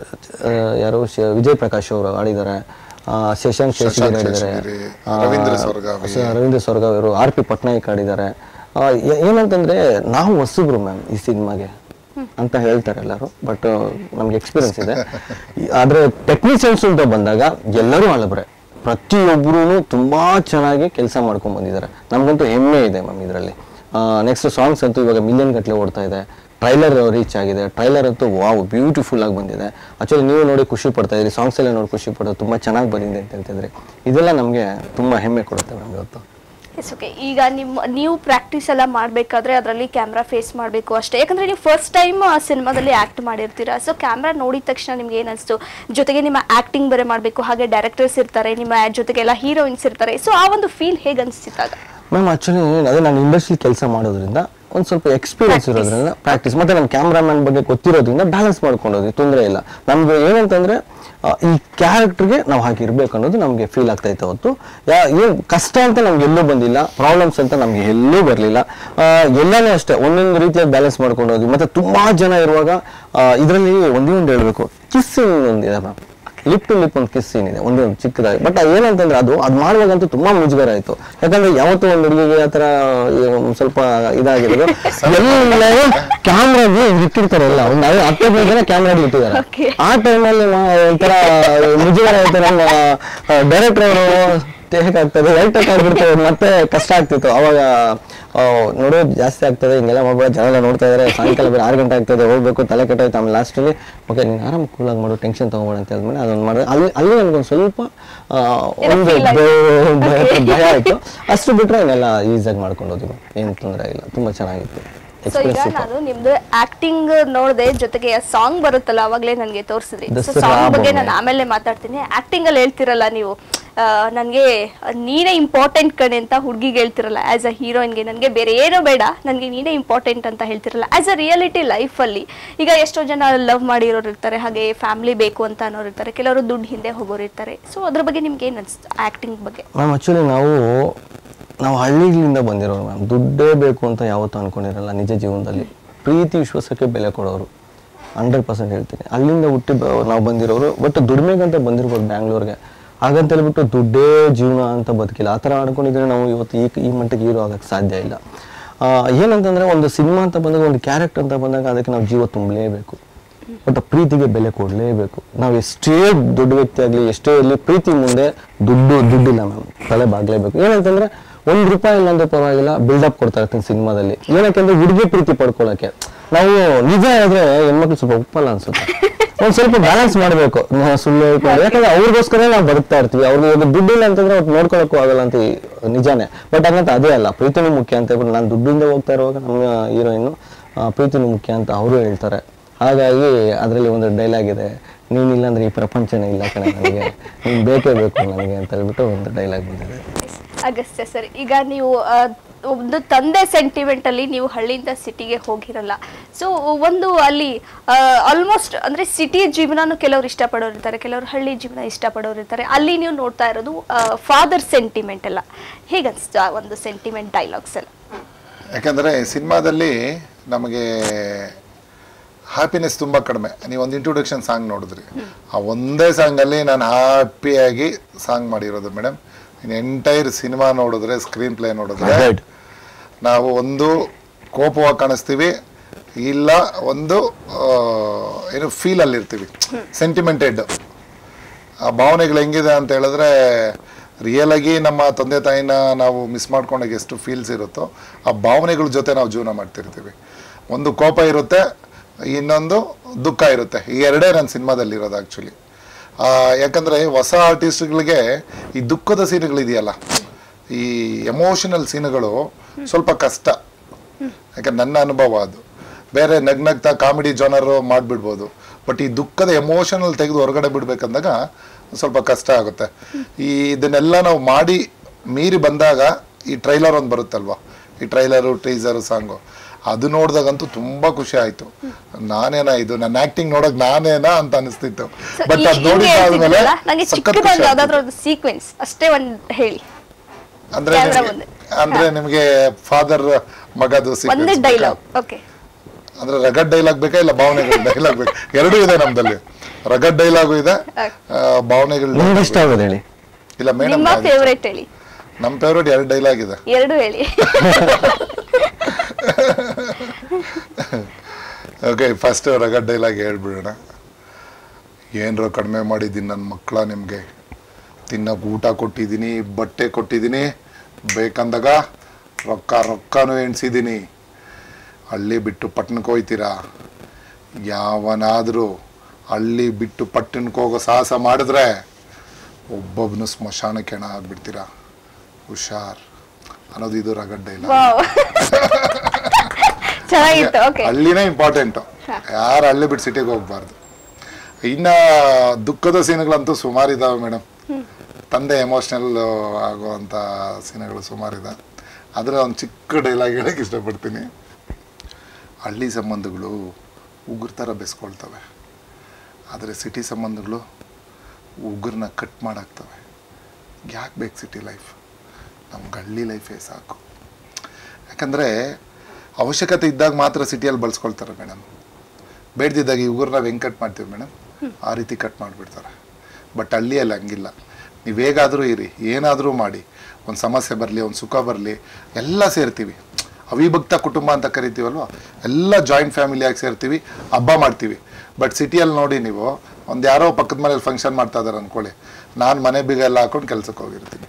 ಯಾರು ಶ- ವಿಜಯ್ ಪ್ರಕಾಶ್ ಅವರು ಆಡಿದ್ದಾರೆ ಆ, ಶಶಾಂಕ್ ಶೇಷಗಿರಿ ಶಶಾಂಕ್ ಆಡಿದ್ದಾರೆ ಶೇಷಗಿರಿ, ಆ, ರವೀಂದ್ರ ಸ್ವರ್ಗಾವಿ. ಸ- ರವೀಂದ್ರ ಸ್ವರ್ಗಾವಿ ಅವರು ಆರ್ ಪಿ ಪಟ್ನಾಯಕ್ ಆಡಿದ್ದಾರೆ ಆ, ಏ- ಏನಂತಂದ್ರೆ ನಾವು ಹೊಸಬ್ರು ಮ್ಯಾಮ್ ಈ ಸಿನಿಮಾಗೆ ಅಂತ ಹೇಳ್ತಾರೆ ಎಲ್ಲರೂ ಬಟ್ ನಮ್ಗೆ ಎಕ್ಸ್ಪೀರಿಯನ್ಸ್ ಇದೆ ಈ- ಆದ್ರೆ ಟೆಕ್ನಿಷಿಯನ್ಸ್ ಅಂತ ಬಂದಾಗ ಎಲ್ಲರೂ ಹಳಬ್ರೆ ಪ್ರತಿಯೊಬ್ಬರೂ ತುಂಬಾ ಚೆನ್ನಾಗಿ ಕೆಲಸ ಮಾಡ್ಕೊಂಡ್ ಬಂದಿದ್ದಾರೆ ನಮ್ಗಂತೂ ಹೆಮ್ಮೆ ಇದೆ ಮ್ಯಾಮ್ ಇದರಲ್ಲಿ ನೆಕ್ಸ್ಟ್ ಸಾಂಗ್ಸ್ ಅಂತೂ ಇವಾಗ ಮಿಲಿಯನ್ ಗಟ್ಟಲೆ ಓಡ್ತಾ ಇದೆ ಟ್ರೈಲರ್ ರೀಚ್ ಆಗಿದೆ ಟ್ರೈಲರ್ ಅಂತೂ ವಾವ್ ಬ್ಯೂಟಿಫುಲ್ ಆಗಿ ಬಂದಿದೆ ಆಕ್ಚುಲಿ ನೀವು ನೋಡಿ ಖುಷಿ ಪಡ್ತಾ ಇದ್ರಿ ಸಾಂಗ್ಸ್ ಎಲ್ಲ ನೋಡಿ ಖುಷಿ ಪಡೋದು ತುಂಬಾ ಚೆನ್ನಾಗಿ ಬಂದಿದೆ ಅಂತ ಹೇಳ್ತಿದ್ರಿ ಇದೆಲ್ಲ ನಮಗೆ ತುಂಬಾ ಹೆಮ್ಮೆ ಕೊಡುತ್ತೆ ಮ್ಯಾಮ್ ಇವತ್ತು ಎಸ್ ಓಕೆ ಈಗ ನಿಮ್ಮ ನೀವು ಪ್ರಾಕ್ಟೀಸ್ ಎಲ್ಲ ಮಾಡಬೇಕಾದ್ರೆ ಅದರಲ್ಲಿ ಕ್ಯಾಮ್ರಾ ಫೇಸ್ ಮಾಡಬೇಕು ಅಷ್ಟೇ ಯಾಕಂದ್ರೆ ನೀವು ಫಸ್ಟ್ ಟೈಮ್ ಆ ಸಿನಿಮಾದಲ್ಲಿ ಆ್ಯಕ್ಟ್ ಮಾಡಿರ್ತೀರಾ ಸೊ ಕ್ಯಾಮ್ರಾ ನೋಡಿದ ತಕ್ಷಣ ನಿಮ್ಗೆ ಏನಿಸ್ತು ಜೊತೆಗೆ ನಿಮ್ಮ ಆ್ಯಕ್ಟಿಂಗ್ ಬೇರೆ ಮಾಡಬೇಕು ಹಾಗೆ ಡೈರೆಕ್ಟರ್ಸ್ ಇರ್ತಾರೆ ನಿಮ್ಮ ಜೊತೆಗೆಲ್ಲ ಹೀರೋಯಿನ್ಸ್ ಇರ್ತಾರೆ ಸೊ ಆ ಒಂದು ಫೀಲ್ ಹೇಗೆ ಅನಿಸ್ತಿತ್ತಾಗ ಮ್ಯಾಮ್ ಆಕ್ಚುಲಿ ಅದೇ ನಾನು ಇಂಡಸ್ಟ್ರಿ ಕೆಲಸ ಮಾಡೋದ್ರಿಂದ ಒಂದು ಸ್ವಲ್ಪ ಎಕ್ಸ್ಪೀರಿಯನ್ಸ್ ಇರೋದ್ರಿಂದ ಪ್ರಾಕ್ಟೀಸ್ ಮತ್ತೆ ನಮ್ಮ ಕ್ಯಾಮ್ರಾಮನ್ ಬಗ್ಗೆ ಗೊತ್ತಿರೋದ್ರಿಂದ ಬ್ಯಾಲೆನ್ಸ್ ಮಾಡ್ಕೊಂಡೋದ್ವಿ ತೊಂದರೆ ಇಲ್ಲ ನಮ್ಗೆ ಏನಂತಂದ್ರೆ ಆ, ಈ ಕ್ಯಾರೆಕ್ಟರ್ಗೆ ನಾವು ಹಾಗೆ ಇರ್ಬೇಕು ಅನ್ನೋದು ನಮಗೆ ಫೀಲ್ ಆಗ್ತಾ ಇತ್ತು ಅವತ್ತು ಯಾ- ಏನ್ ಕಷ್ಟ ಅಂತ ನಮ್ಗೆ ಎಲ್ಲೂ ಬಂದಿಲ್ಲ ಪ್ರಾಬ್ಲಮ್ಸ್ ಅಂತ ನಮ್ಗೆ ಎಲ್ಲೂ ಬರಲಿಲ್ಲ ಎಲ್ಲಾನು ಅಷ್ಟೇ ಒಂದೊಂದು ರೀತಿಯಾಗಿ ಬ್ಯಾಲೆನ್ಸ್ ಮಾಡ್ಕೊಂಡು ಹೋದ್ವಿ ಮತ್ತೆ ತುಂಬಾ ಜನ ಇರುವಾಗ ಇದರಲ್ಲಿ ಒಂದೇ ಒಂದು ಹೇಳ್ಬೇಕು ಕಿಸ್ಸಿಂಗ್ ಒಂದಿದೆ ಮ್ಯಾಮ್ ಲಿಪ್ ಟು ಲಿಪ್ ಒಂದು ಕಿಸ್ ಸೀನ್ ಇದೆ ಒಂದು ಚಿಕ್ಕದಾಗಿ ಬಟ್ ಏನಂತಂದ್ರೆ ಅದು ಅದು ಮಾಡುವಾಗಂತೂ ತುಂಬಾ ಮುಜುಗರ ಆಯ್ತು ಯಾಕಂದ್ರೆ ಯಾವತ್ತೂ ಒಂದು ಹುಡುಗಿಗೆ ಆ ಥರ ಒಂದ್ ಸ್ವಲ್ಪ ಇದಾಗಿರೋದು ಎಲ್ಲ ಕ್ಯಾಮ್ರಾಗೆ ಇಟ್ಟಿರ್ತಾರೆ ಎಲ್ಲ ಒಂದು ಹತ್ತು ಹದಿನೈದು ಜನ ಕ್ಯಾಮ್ರಾ ಇಟ್ಟಿದ್ದಾರೆ Okay. ಆ ಟೈಮಲ್ಲಿ ಒಂಥರ ಮುಜುಗರ ಆಯ್ತು ನಮ್ಮ ಡೈರೆಕ್ಟರ್ ಅವರು ಹೇಗಾಗ್ತದೆ ಲೈಟ್ ಆಗ್ಬಿಡ್ತದೆ ಮತ್ತೆ ಕಷ್ಟ ಆಗ್ತಿತ್ತು ಅವಾಗ ಆ, ನೋಡೋದು ಜಾಸ್ತಿ ಆಗ್ತದೆ ಹಿಂಗೆಲ್ಲ ಮಾಡ್ಬೇಡ ಜನ ಎಲ್ಲ ನೋಡ್ತಾ ಇದಾರೆ ಸಾಯಂಕಾಲ ಬೇರೆ ಆರು ಗಂಟೆ ಆಗ್ತದೆ ಹೋಗ್ಬೇಕು ತಲೆ ಕೆಟ್ಟೋಯ್ತು ಆಮೇಲೆ ಲಾಸ್ಟಲ್ಲಿ ಓಕೆ ನೀನು ಆರಾಮ್ ಕೂಲಾಗಿ ಮಾಡು ಟೆನ್ಷನ್ ತಗೋಬೇಡ ಅಂತ ಹೇಳಿದ್ಮೇಲೆ ಅದನ್ನ ಮಾಡಿದ್ರೆ ಅಲ್ಲಿ ಅಲ್ಲಿ ನನಗೊಂದು ಸ್ವಲ್ಪ ಆ, ಏನೋ ಒಂದು feel ಆಯ್ತು. ಭಯ- Okay. ಭಯ ಆಯ್ತು ಅಷ್ಟು ಬಿಟ್ರೆ ಇನ್ನೆಲ್ಲ ಈಸಿಯಾಗಿ ಮಾಡ್ಕೊಂಡು ಹೋದ್ವಿ ಏನು ತೊಂದರೆ ಇಲ್ಲ ತುಂಬಾ ಚೆನ್ನಾಗಿತ್ತು ಸೊ ಈಗ ಎಕ್ಸ್ಪೀರಿಯನ್ಸ್ ನಾನು ನಿಮ್ದು ಆಕ್ಟಿಂಗ್ ನೋಡಿದೆ ಜೊತೆಗೆ ಸಾಂಗ್ ಬರುತ್ತಲ್ಲ ಅವಾಗಲೇ ನನಗೆ ತೋರಿಸಿದ್ರಿ ಸೊ ದಸರಾ ಸಾಂಗ್ ಬಗ್ಗೆ ಬೊಮ್ಮೆ. ನಾನು ಆಮೇಲೆ ಮಾತಾಡ್ತೀನಿ ಆಕ್ಟಿಂಗ್ ಅಲ್ಲಿ ಹೇಳ್ತಿರಲ್ಲ ನೀವು ನನಗೆ ನೀನೇ ಇಂಪಾರ್ಟೆಂಟ್ ಕಣೆ ಅಂತ ಹುಡುಗಿಗೆ ಹೇಳ್ತಿರಲ್ಲ ಆಸ್ ಅ ಹೀರೋಯಿನ್ಗೆ ನನಗೆ ಬೇರೆ ಏನೋ ಬೇಡ ನನಗೆ ನೀನೇ ಇಂಪಾರ್ಟೆಂಟ್ ಅಂತ ಹೇಳ್ತಿರಲ್ಲ ಆಸ್ ಅ ರಿಯಾಲಿಟಿ ಲೈಫಲ್ಲಿ ಈಗ ಎಷ್ಟೋ ಜನ ಲವ್ ಮಾಡಿರೋರು ಇರ್ತಾರೆ ಹಾಗೆ ಫ್ಯಾಮಿಲಿ ಬೇಕು ಅಂತ ಅನ್ನೋರು ಇರ್ತಾರೆ ಕೆಲವರು ದುಡ್ಡು ಹಿಂದೆ ಹೋಗೋರು ಇರ್ತಾರೆ ಸೊ ಅದ್ರ ಬಗ್ಗೆ ನಿಮ್ಗೆ ಏನು ಅನಿಸ್ತು ಆ್ಯಕ್ಟಿಂಗ್ ಬಗ್ಗೆ ಮ್ಯಾಮ್ ಆ್ಯಕ್ಚುಲಿ ನಾವು ನಾವು ಹಳ್ಳಿಗಳಿಂದ ಬಂದಿರೋರು ಮ್ಯಾಮ್ ದುಡ್ಡೇ ಬೇಕು ಅಂತ ಯಾವತ್ತೂ ಅನ್ಕೊಂಡಿರಲ್ಲ ನಿಜ ಜೀವನದಲ್ಲಿ ಪ್ರೀತಿ ವಿಶ್ವಾಸಕ್ಕೆ ಬೆಲೆ ಕೊಡೋರು ಹಂಡ್ರೆಡ್ ಪರ್ಸೆಂಟ್ ಹೇಳ್ತೀನಿ ಅಲ್ಲಿಂದ ಹುಟ್ಟಿ ಬ- ನಾವು ಬಂದಿರೋರು ಬಟ್ ದುಡಿಮೆಗಂತ ಬಂದಿರ್ಬೋದು ಬ್ಯಾಂಗ್ಳೂರ್ಗೆ ಹಾಗಂತ ಹೇಳ್ಬಿಟ್ಟು ದುಡ್ಡೇ ಜೀವನ ಅಂತ ಬದುಕಿಲ್ಲ ಆ ಥರ ಅನ್ಕೊಂಡಿದ್ರೆ ನಾವು ಇವತ್ತು ಈ ಈ ಮಟ್ಟಿಗೆ ಹೀರೋ ಆಗಕ್ಕೆ ಸಾಧ್ಯ ಇಲ್ಲ ಆ, ಏನಂತಂದ್ರೆ ಒಂದು ಸಿನಿಮಾ ಅಂತ ಬಂದಾಗ ಒಂದು ಕ್ಯಾರೆಕ್ಟರ್ ಅಂತ ಬಂದಾಗ ಅದಕ್ಕೆ ನಾವು ಜೀವ ತುಂಬಲೇಬೇಕು ಬಟ್ ಪ್ರೀತಿಗೆ ಬೆಲೆ ಕೊಡಲೇಬೇಕು ನಾವು ಎಷ್ಟೇ ದೊಡ್ಡ ವ್ಯಕ್ತಿ ಆಗಲಿ ಎಷ್ಟೇ ಇರಲಿ ಪ್ರೀತಿ ಮುಂದೆ ದುಡ್ಡು ದುಡ್ಡಿಲ್ಲ ಮ್ಯಾಮ್ ತಲೆ ಬಾಗ್ಲೇಬೇಕು ಏನಂತಂದ್ರೆ ಒಂದ್ ರೂಪಾಯಿ ಇಲ್ಲ ಅಂದ್ರೆ ಪರವಾಗಿಲ್ಲ ಬಿಲ್ಡಪ್ ಕೊಡ್ತಾ ಇರ್ತೀನಿ ಸಿನಿಮಾದಲ್ಲಿ ಏನಕ್ಕೆಂದ್ರೆ ಹುಡುಗಿ ಪ್ರೀತಿ ಪಡ್ಕೊಳಕ್ಕೆ ನಾವು ನಿಜ ಆದ್ರೆ ಹೆಣ್ಮಕ್ಳು ಸ್ವಲ್ಪ ಒಪ್ಪಲ್ಲ ಅನ್ಸುತ್ತೆ ಒಂದ್ ಸ್ವಲ್ಪ ಬ್ಯಾಲೆನ್ಸ್ ಮಾಡ್ಬೇಕು ನಾವು ಸುಳ್ಳು ಹೇಳ್ಕೊಂಡು ಯಾಕಂದ್ರೆ ಅವ್ರಿಗೋಸ್ಕರ ನಾವು ಬದುಕ್ತಾ ಇರ್ತೀವಿ ಅವ್ರಿಗೆ ಇವಾಗ ದುಡ್ಡಿಲ್ಲ ಅಂತಂದ್ರೆ ಅವ್ರು ನೋಡ್ಕೊಳಕ್ಕೂ ಆಗಲ್ಲ ಅಂತ ಈ- ನಿಜಾನೇ ಬಟ್ ಹಂಗಂತ ಅದೇ ಅಲ್ಲ ಪ್ರೀತಿನೂ ಮುಖ್ಯ ಅಂತ ಹೇಳ್ಬಿಟ್ಟು ನಾನು ದುಡ್ಡಿಂದ ಹೋಗ್ತಾ ಇರುವಾಗ ನಮ್ಮ ಹೀರೋಯಿನ್ ಪ್ರೀತಿನೂ ಮುಖ್ಯ ಅಂತ ಅವರು ಹೇಳ್ತಾರೆ ಹಾಗಾಗಿ ಅದರಲ್ಲಿ ಒಂದು ಡೈಲಾಗ್ ಇದೆ ನೀನಿಲ್ಲ ಅಂದ್ರೆ ಈ ಪ್ರಪಂಚನೇ ಇಲ್ಲ ಕಣೆ ನನಗೆ ನೀನು ಬೇಕೇ ಬೇಕು ನನಗೆ ಅಂತ ಹೇಳ್ಬಿಟ್ಟು ಒಂದು ಡೈಲಾಗ್ ಬಂದಿದೆ ಅಗಸ್ತ್ಯ ಸರ್ ಈಗ ನೀವು ಆ, ಒಂದು ತಂದೆ ಸೆಂಟಿಮೆಂಟ್ ಅಲ್ಲಿ ನೀವು ಹಳ್ಳಿಯಿಂದ ಸಿಟಿಗೆ ಹೋಗಿರಲ್ಲ ಸೊ ಒಂದು ಅಲ್ಲಿ ಆಲ್ಮೋಸ್ಟ್ ಅಂದ್ರೆ ಸಿಟಿ ಜೀವನನು ಕೆಲವರು ಇಷ್ಟಪಡೋರು ಇರ್ತಾರೆ ಕೆಲವರು ಹಳ್ಳಿ ಜೀವನ ಇಷ್ಟಪಡೋರು ಇರ್ತಾರೆ ಅಲ್ಲಿ ನೀವು ನೋಡ್ತಾ ಇರೋದು ಫಾದರ್ ಸೆಂಟಿಮೆಂಟ್ ಎಲ್ಲ ಹೇಗನ್ಸ್ತು ಆ ಒಂದು ಸೆಂಟಿಮೆಂಟ್ ಡೈಲಾಗ್ಸ್ ಎಲ್ಲ ಯಾಕಂದರೆ ಸಿನಿಮಾದಲ್ಲಿ ನಮಗೆ ಹ್ಯಾಪಿನೆಸ್ ತುಂಬ ಕಡಿಮೆ ನೀವು ಒಂದು ಇಂಟ್ರೊಡಕ್ಷನ್ ಸಾಂಗ್ ನೋಡಿದ್ರಿ ಆ ಒಂದೇ ಸಾಂಗಲ್ಲಿ ನಾನು ಹ್ಯಾಪಿಯಾಗಿ ಸಾಂಗ್ ಮಾಡಿರೋದು ಮೇಡಮ್ ಇನ್ನು ಎಂಟೈರ್ ಸಿನಿಮಾ ನೋಡಿದ್ರೆ ಸ್ಕ್ರೀನ್ ಪ್ಲೇ ನೋಡಿದ್ರೆ Right. ನಾವು ಒಂದು ಕೋಪವಾಗಿ ಕಾಣಿಸ್ತೀವಿ ಇಲ್ಲ ಒಂದು ಆ, ಏನು ಫೀಲಲ್ಲಿ ಇರ್ತೀವಿ ಸೆಂಟಿಮೆಂಟೆಡ್ ಆ ಭಾವನೆಗಳು ಹೆಂಗಿದೆ ಅಂತ ಹೇಳಿದ್ರೆ ರಿಯಲ್ ಆಗಿ ನಮ್ಮ ತಂದೆ ತಾಯಿನ ನಾವು ಮಿಸ್ ಮಾಡ್ಕೊಂಡಾಗ ಎಷ್ಟು ಫೀಲ್ಸ್ ಇರುತ್ತೋ ಆ ಭಾವನೆಗಳ ಜೊತೆ ನಾವು ಜೀವನ ಮಾಡ್ತಿರ್ತೀವಿ ಒಂದು ಕೋಪ ಇರುತ್ತೆ ಇನ್ನೊಂದು ದುಃಖ ಇರುತ್ತೆ ಈ ಎರಡೇ ನನ್ನ ಸಿನಿಮಾದಲ್ಲಿ ಇರೋದು ಆ್ಯಕ್ಚುಲಿ ಯಾಕಂದರೆ ಹೊಸ ಆರ್ಟಿಸ್ಟ್ಗಳಿಗೆ ಈ ದುಃಖದ ಸೀನ್ಗಳಿದೆಯಲ್ಲ ಈ ಎಮೋಷನಲ್ ಸೀನ್ಗಳು ಸ್ವಲ್ಪ ಕಷ್ಟ ಯಾಕಂದ್ರೆ ನನ್ನ ಅನುಭವ ಅದು ಬೇರೆ ನಗ್ನಗ್ತಾ ಕಾಮಿಡಿ ಜಾನರು ಮಾಡಿಬಿಡ್ಬೋದು ಬಟ್ ಈ ದುಃಖದ ಎಮೋಷನಲ್ ತೆಗೆದು ಹೊರಗಡೆ ಬಿಡ್ಬೇಕಂದಾಗ ಸ್ವಲ್ಪ ಕಷ್ಟ ಆಗುತ್ತೆ ಈ ಇದನ್ನೆಲ್ಲ ನಾವು ಮಾಡಿ ಮೀರಿ ಬಂದಾಗ ಈ ಟ್ರೈಲರ್ ಒಂದು ಬರುತ್ತಲ್ವಾ ಈ ಟ್ರೈಲರು ಟೀಸರು ಸಾಂಗು ಅದು ನೋಡಿದಾಗಂತೂ ತುಂಬಾ ಖುಷಿ ಆಯ್ತು ನಾನೇನಾ ಇದು ನನ್ನ ಆಕ್ಟಿಂಗ್ ನೋಡಕ್ ನಾನೇನಾ ಅಂತ ಅನಿಸ್ತಿತ್ತು So, ಬಟ್ ಈ- ಅದು ಹಿಂಗೆ ನೋಡಿದಾದ್ಮೇಲೆ ಹೇಳ್ತಿದ್ರಲ್ಲ, ನಂಗೆ ಸಖತ್ ಚಿಕ್ಕದೊಂದು ಖುಷಿ ಯಾವ್ದಾದ್ರು ಆಗ್ತಿತ್ತು. ಒಂದು ಸೀಕ್ವೆನ್ಸ್ ಅಷ್ಟೇ ಒಂದು ಹೇಳಿ ಅಂದ್ರೆ Camera ನಿಮ್ಗೆ- ಮುಂದೆ. ಅಂದ್ರೆ ನಿಮಗೆ ಫಾದರ್ ಮಗದು ಒಂದೇ sequence ಬೇಕಾ? ಡೈಲಾಗ್ ಓಕೆ ಅಂದ್ರೆ ರಗಡ್ ಡೈಲಾಗ್ ಬೇಕಾ ಇಲ್ಲ ಭಾವನೆಗಳ ಡೈಲಾಗ್ ಬೇಕಾ ಎರಡೂ ಇದೆ ನಮ್ದಲ್ಲಿ ರಗಡ್ ಡೈಲಾಗು ಇದೆ ಆ, ಭಾವನೆಗಳ ನಿಮ್ಗೆ ಇಷ್ಟ ಆಗೋದು ಹೇಳಿ ಇಲ್ಲ ಮೇಡಮ್ ನಿಮ್ಮ ಫೇವ್ರೇಟ್ ಹೇಳಿ ನಮ್ ಫೇವ್ರೇಟ್ ಎರಡು ಡೈಲಾಗ್ ಇದೆ ಎರಡು ಹೇಳಿ ಓಕೆ ಫಸ್ಟ್ ರಗಡ್ ಡೈಲಾಗ್ ಹೇಳ್ಬಿಡೋಣ ಏನರ ಕಡಿಮೆ ಮಾಡಿದ್ದೀನಿ ನನ್ನ ಮಕ್ಕಳ ನಿಮಗೆ ತಿನ್ನಕ್ಕೆ ಊಟ ಕೊಟ್ಟಿದ್ದೀನಿ ಬಟ್ಟೆ ಕೊಟ್ಟಿದ್ದೀನಿ ಬೇಕಂದಾಗ ರೊಕ್ಕ ರೊಕ್ಕನೂ ಎಣ್ಸಿದ್ದೀನಿ ಹಳ್ಳಿ ಬಿಟ್ಟು ಪಟ್ಟಣಕ್ಕೆ ಹೋಯ್ತೀರಾ ಯಾವನಾದರೂ ಹಳ್ಳಿ ಬಿಟ್ಟು ಪಟ್ಟಣಕ್ಕೆ ಹೋಗೋ ಸಾಹಸ ಮಾಡಿದ್ರೆ ಒಬ್ಬೊಬ್ಬನು ಸ್ಮಶಾನಕ್ಕೆ ಹೆಣ ಆಗ್ಬಿಡ್ತೀರಾ ಹುಷಾರ್ ಅನ್ನೋದು ಇದು ರಗಡ್ ಡೈಲಾಗ್ ವಾವ್ ಚೆನ್ನಾಗಿತ್ತು ಓಕೆ ಹಳ್ಳಿನೇ ಇಂಪಾರ್ಟೆಂಟ್ ಯಾರು ಹಳ್ಳಿ ಬಿಟ್ಟು ಸಿಟಿಗೆ ಹೋಗ್ಬಾರ್ದು ಇನ್ನ ದುಃಖದ ಸೀನ್ಗಳಂತೂ ಸುಮಾರು ಇದಾವೆ ಮೇಡಮ್ ತಂದೆ ಎಮೋಷ್ನಲ್ ಆಗುವಂಥ ಸೀನ್ಗಳು ಸುಮಾರಿದೆ ಅದರ ಒಂದು ಚಿಕ್ಕ ಡೈಲಾಗ್ ಹೇಳಕ್ಕೆ ಇಷ್ಟಪಡ್ತೀನಿ ಹಳ್ಳಿ ಸಂಬಂಧಗಳು ಉಗುರು ಥರ ಬೆಸ್ಕೊಳ್ತವೆ ಆದರೆ ಸಿಟಿ ಸಂಬಂಧಗಳು ಉಗುರನ್ನ ಕಟ್ ಮಾಡಾಕ್ತವೆ ಯಾಕೆ ಬೇಕು ಸಿಟಿ ಲೈಫ್ ನಮ್ಗೆ ಹಳ್ಳಿ ಲೈಫೇ ಸಾಕು ಯಾಕಂದರೆ ಅವಶ್ಯಕತೆ ಇದ್ದಾಗ ಮಾತ್ರ ಸಿಟಿಯಲ್ಲಿ ಬಳಸ್ಕೊಳ್ತಾರೆ ಮೇಡಮ್ ಬೇಡ್ದಿದ್ದಾಗ ಈ ಉಗುರನ್ನ ಹೆಂಗೆ ಕಟ್ ಮಾಡ್ತೀವಿ ಮೇಡಮ್ ಆ ರೀತಿ ಕಟ್ ಮಾಡಿಬಿಡ್ತಾರೆ ಬಟ್ ಹಳ್ಳಿಯಲ್ಲಿ ಹಂಗಿಲ್ಲ ನೀವು ಹೇಗಾದರೂ ಇರಿ ಏನಾದರೂ ಮಾಡಿ ಒಂದು ಸಮಸ್ಯೆ ಬರಲಿ ಒಂದು ಸುಖ ಬರಲಿ ಎಲ್ಲ ಸೇರ್ತೀವಿ ಅವಿಭಕ್ತ ಕುಟುಂಬ ಅಂತ ಕರಿತೀವಲ್ವ ಎಲ್ಲ ಜಾಯಿಂಟ್ ಫ್ಯಾಮಿಲಿಯಾಗಿ ಸೇರ್ತೀವಿ ಹಬ್ಬ ಮಾಡ್ತೀವಿ ಬಟ್ ಸಿಟಿಯಲ್ಲಿ ನೋಡಿ ನೀವು ಒಂದು ಯಾರೋ ಪಕ್ಕದ ಮನೇಲಿ ಫಂಕ್ಷನ್ ಮಾಡ್ತಾ ಇದಾರೆ ಅಂದ್ಕೊಳ್ಳಿ ನಾನು ಮನೆ ಬೀಗ ಎಲ್ಲ ಹಾಕೊಂಡು ಕೆಲ್ಸಕ್ಕೆ ಹೋಗಿರ್ತೀನಿ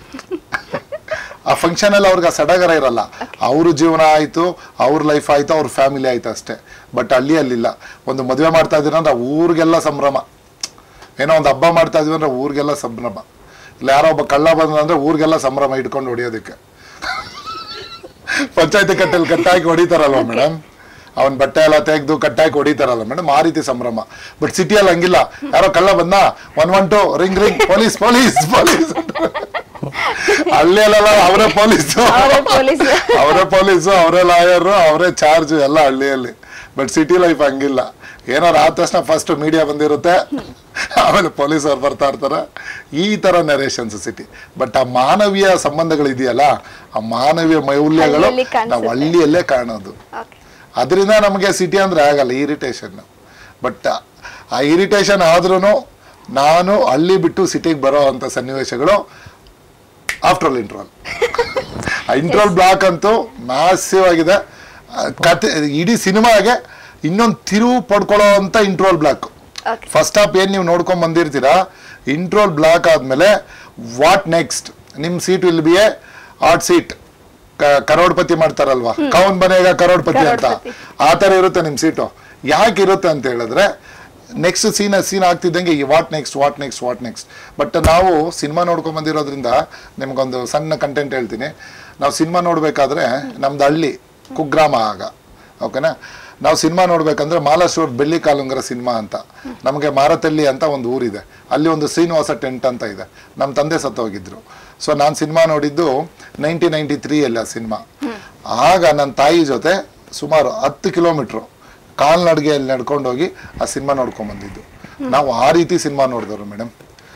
ಆ ಫಂಕ್ಷನ್ ಅಲ್ಲಿ ಅವ್ರಿಗೆ ಆ ಸಡಗರ ಇರಲ್ಲ ಅವ್ರ ಜೀವನ ಆಯ್ತು ಅವ್ರ ಲೈಫ್ ಆಯ್ತು ಅವ್ರ ಫ್ಯಾಮಿಲಿ ಆಯ್ತು ಅಷ್ಟೇ ಬಟ್ ಹಳ್ಳಿಯಲ್ಲಿಲ್ಲ ಒಂದು ಮದುವೆ ಮಾಡ್ತಾ ಇದೀರ ಅಂದ್ರೆ ಊರಿಗೆಲ್ಲ ಸಂಭ್ರಮ ಏನೋ ಒಂದು ಹಬ್ಬ ಮಾಡ್ತಾ ಇದೀವಿ ಅಂದ್ರೆ ಊರಿಗೆಲ್ಲ ಸಂಭ್ರಮ ಇಲ್ಲ ಯಾರೋ ಒಬ್ಬ ಕಳ್ಳ ಬಂದ ಅಂದ್ರೆ ಊರಿಗೆಲ್ಲ ಸಂಭ್ರಮ ಇಟ್ಕೊಂಡು ಹೊಡಿಯೋದಕ್ಕೆ ಪಂಚಾಯತಿ ಕಟ್ಟೆಯಲ್ಲಿ ಕಟ್ಟಾಕಿ ಹೊಡಿತಾರಲ್ವ ಮೇಡಮ್ ಅವನ್ ಬಟ್ಟೆ ಎಲ್ಲ ತೆಗೆದು ಕಟ್ಟಾಕಿ ಹೊಡಿತಾರಲ್ಲ ಮೇಡಮ್ ಆ ರೀತಿ ಸಂಭ್ರಮ ಬಟ್ ಸಿಟಿಯಲ್ಲಿ ಹಂಗಿಲ್ಲ ಯಾರೋ ಕಳ್ಳ ಬಂದ one one two ring ring police police police ಹಳ್ಳಿಯಲ್ಲ ಅವರೇ ಪೊಲೀಸು ಅವರೇ ಪೊಲೀಸ್ ಅವರೇ ಪೊಲೀಸು ಅವರೇ ಲಾಯರು ಅವರೇ ಚಾರ್ಜ್ ಎಲ್ಲ ಹಳ್ಳಿಯಲ್ಲಿ ಬಟ್ ಸಿಟಿ ಲೈಫ್ ಹಂಗಿಲ್ಲ ಏನಾರು ಆದ ತಕ್ಷಣ ಫಸ್ಟ್ ಮೀಡಿಯಾ ಬಂದಿರುತ್ತೆ ಆಮೇಲೆ ಪೊಲೀಸ್ ಅವ್ರು ಬರ್ತಾ ಇರ್ತಾರೆ ಈ ತರ ನರೇಷನ್ಸ್ ಸಿಟಿ ಬಟ್ ಆ ಮಾನವೀಯ ಸಂಬಂಧಗಳು ಇದೆಯಲ್ಲ ಆ ಮಾನವೀಯ ಮೌಲ್ಯಗಳು ಹಳ್ಳಿಯಲ್ಲಿ ಕಾಣಿಸುತ್ತೆ. ನಾವು ಹಳ್ಳಿಯಲ್ಲೇ ಕಾಣೋದು ಓಕೆ ಅದರಿಂದ ನಮಗೆ ಸಿಟಿ ಅಂದ್ರೆ ಆಗಲ್ಲ ಇರಿಟೇಷನ್ ಬಟ್ ಆ ಇರಿಟೇಷನ್ ಆದ್ರೂ ನಾನು ಹಳ್ಳಿ ಬಿಟ್ಟು ಸಿಟಿಗೆ ಬರೋ ಅಂತ ಸನ್ನಿವೇಶಗಳು after all interval interval block ಅಂತೂ ಮ್ಯಾಸಿವ್ ಆಗಿದೆ ಆ, ಕತೆ ಇಡೀ ಸಿನಿಮಾಗೆ ಇನ್ನೊಂದು ತಿರುವು ಪಡ್ಕೊಳ್ಳೋ ಅಂತ interval block okay first half ಏನ್ ನೀವು ನೋಡ್ಕೊಂಡ್ ಬಂದಿರ್ತೀರಾ ಇಂಟ್ರೋಲ್ ಬ್ಲಾಕ್ ಆದ್ಮೇಲೆ ವಾಟ್ ನೆಕ್ಸ್ಟ್ ನಿಮ್ seat will be a at seat Crorepati ಮಾಡ್ತಾರಲ್ವಾ ಕೌನ್ ಬನೇಗ ಕರೋಡ್ಪತಿ ಅಂತ ಕರೋಡ್ಪತಿ. ಆ ತರ ಇರುತ್ತೆ ನಿಮ್ ಸೀಟು ಯಾಕೆ ಇರುತ್ತೆ ಅಂತ ಹೇಳಿದ್ರೆ ನೆಕ್ಸ್ಟ್ ಸೀನ್ ಸೀನ್ ಆಗ್ತಿದ್ದಂಗೆ what next what next what next but ನಾವು ಸಿನಿಮಾ ನೋಡ್ಕೊಂಡ್ ಬಂದಿರೋದ್ರಿಂದ ನಿಮ್ಗೊಂದು ಸಣ್ಣ ಕಂಟೆಂಟ್ ಹೇಳ್ತೀನಿ ನಾವು ಸಿನಿಮಾ ನೋಡ್ಬೇಕಾದ್ರೆ ನಮ್ದು ಹಳ್ಳಿ ಕುಗ್ರಾಮ ಆಗ ಓಕೆನಾ ನಾವು ಸಿನಿಮಾ ನೋಡ್ಬೇಕಂದ್ರೆ ಮಾಲಾಶ್ವರ್ ಬೆಳ್ಳಿ ಕಾಲುಂಗರ ಸಿನಿಮಾ ಅಂತ ನಮಗೆ ಮಾರತಳ್ಳಿ ಅಂತ ಒಂದು ಊರಿದೆ ಅಲ್ಲಿ ಒಂದು ಶ್ರೀನಿವಾಸ ಟೆಂಟ್ ಅಂತ ಇದೆ ನಮ್ಮ ತಂದೆ ಸತ್ತೋಗಿದ್ರು ಸೊ ನಾನು ಸಿನಿಮಾ ನೋಡಿದ್ದು ನೈನ್ಟೀನ್ ನೈನ್ಟಿ ತ್ರೀಯಲ್ಲಿ ಆ ಸಿನಿಮಾ ಆಗ ನನ್ನ ತಾಯಿ ಜೊತೆ ಸುಮಾರು ಹತ್ತು ಕಿಲೋಮೀಟ್ರು ಕಾಲ್ನಡಿಗೆಯಲ್ಲಿ ನಡ್ಕೊಂಡು ಹೋಗಿ ಆ ಸಿನಿಮಾ ನೋಡ್ಕೊಂಡ್ ಬಂದಿದ್ದು ನಾವು ಆ ರೀತಿ ಸಿನಿಮಾ ನೋಡಿದವರು ಮೇಡಮ್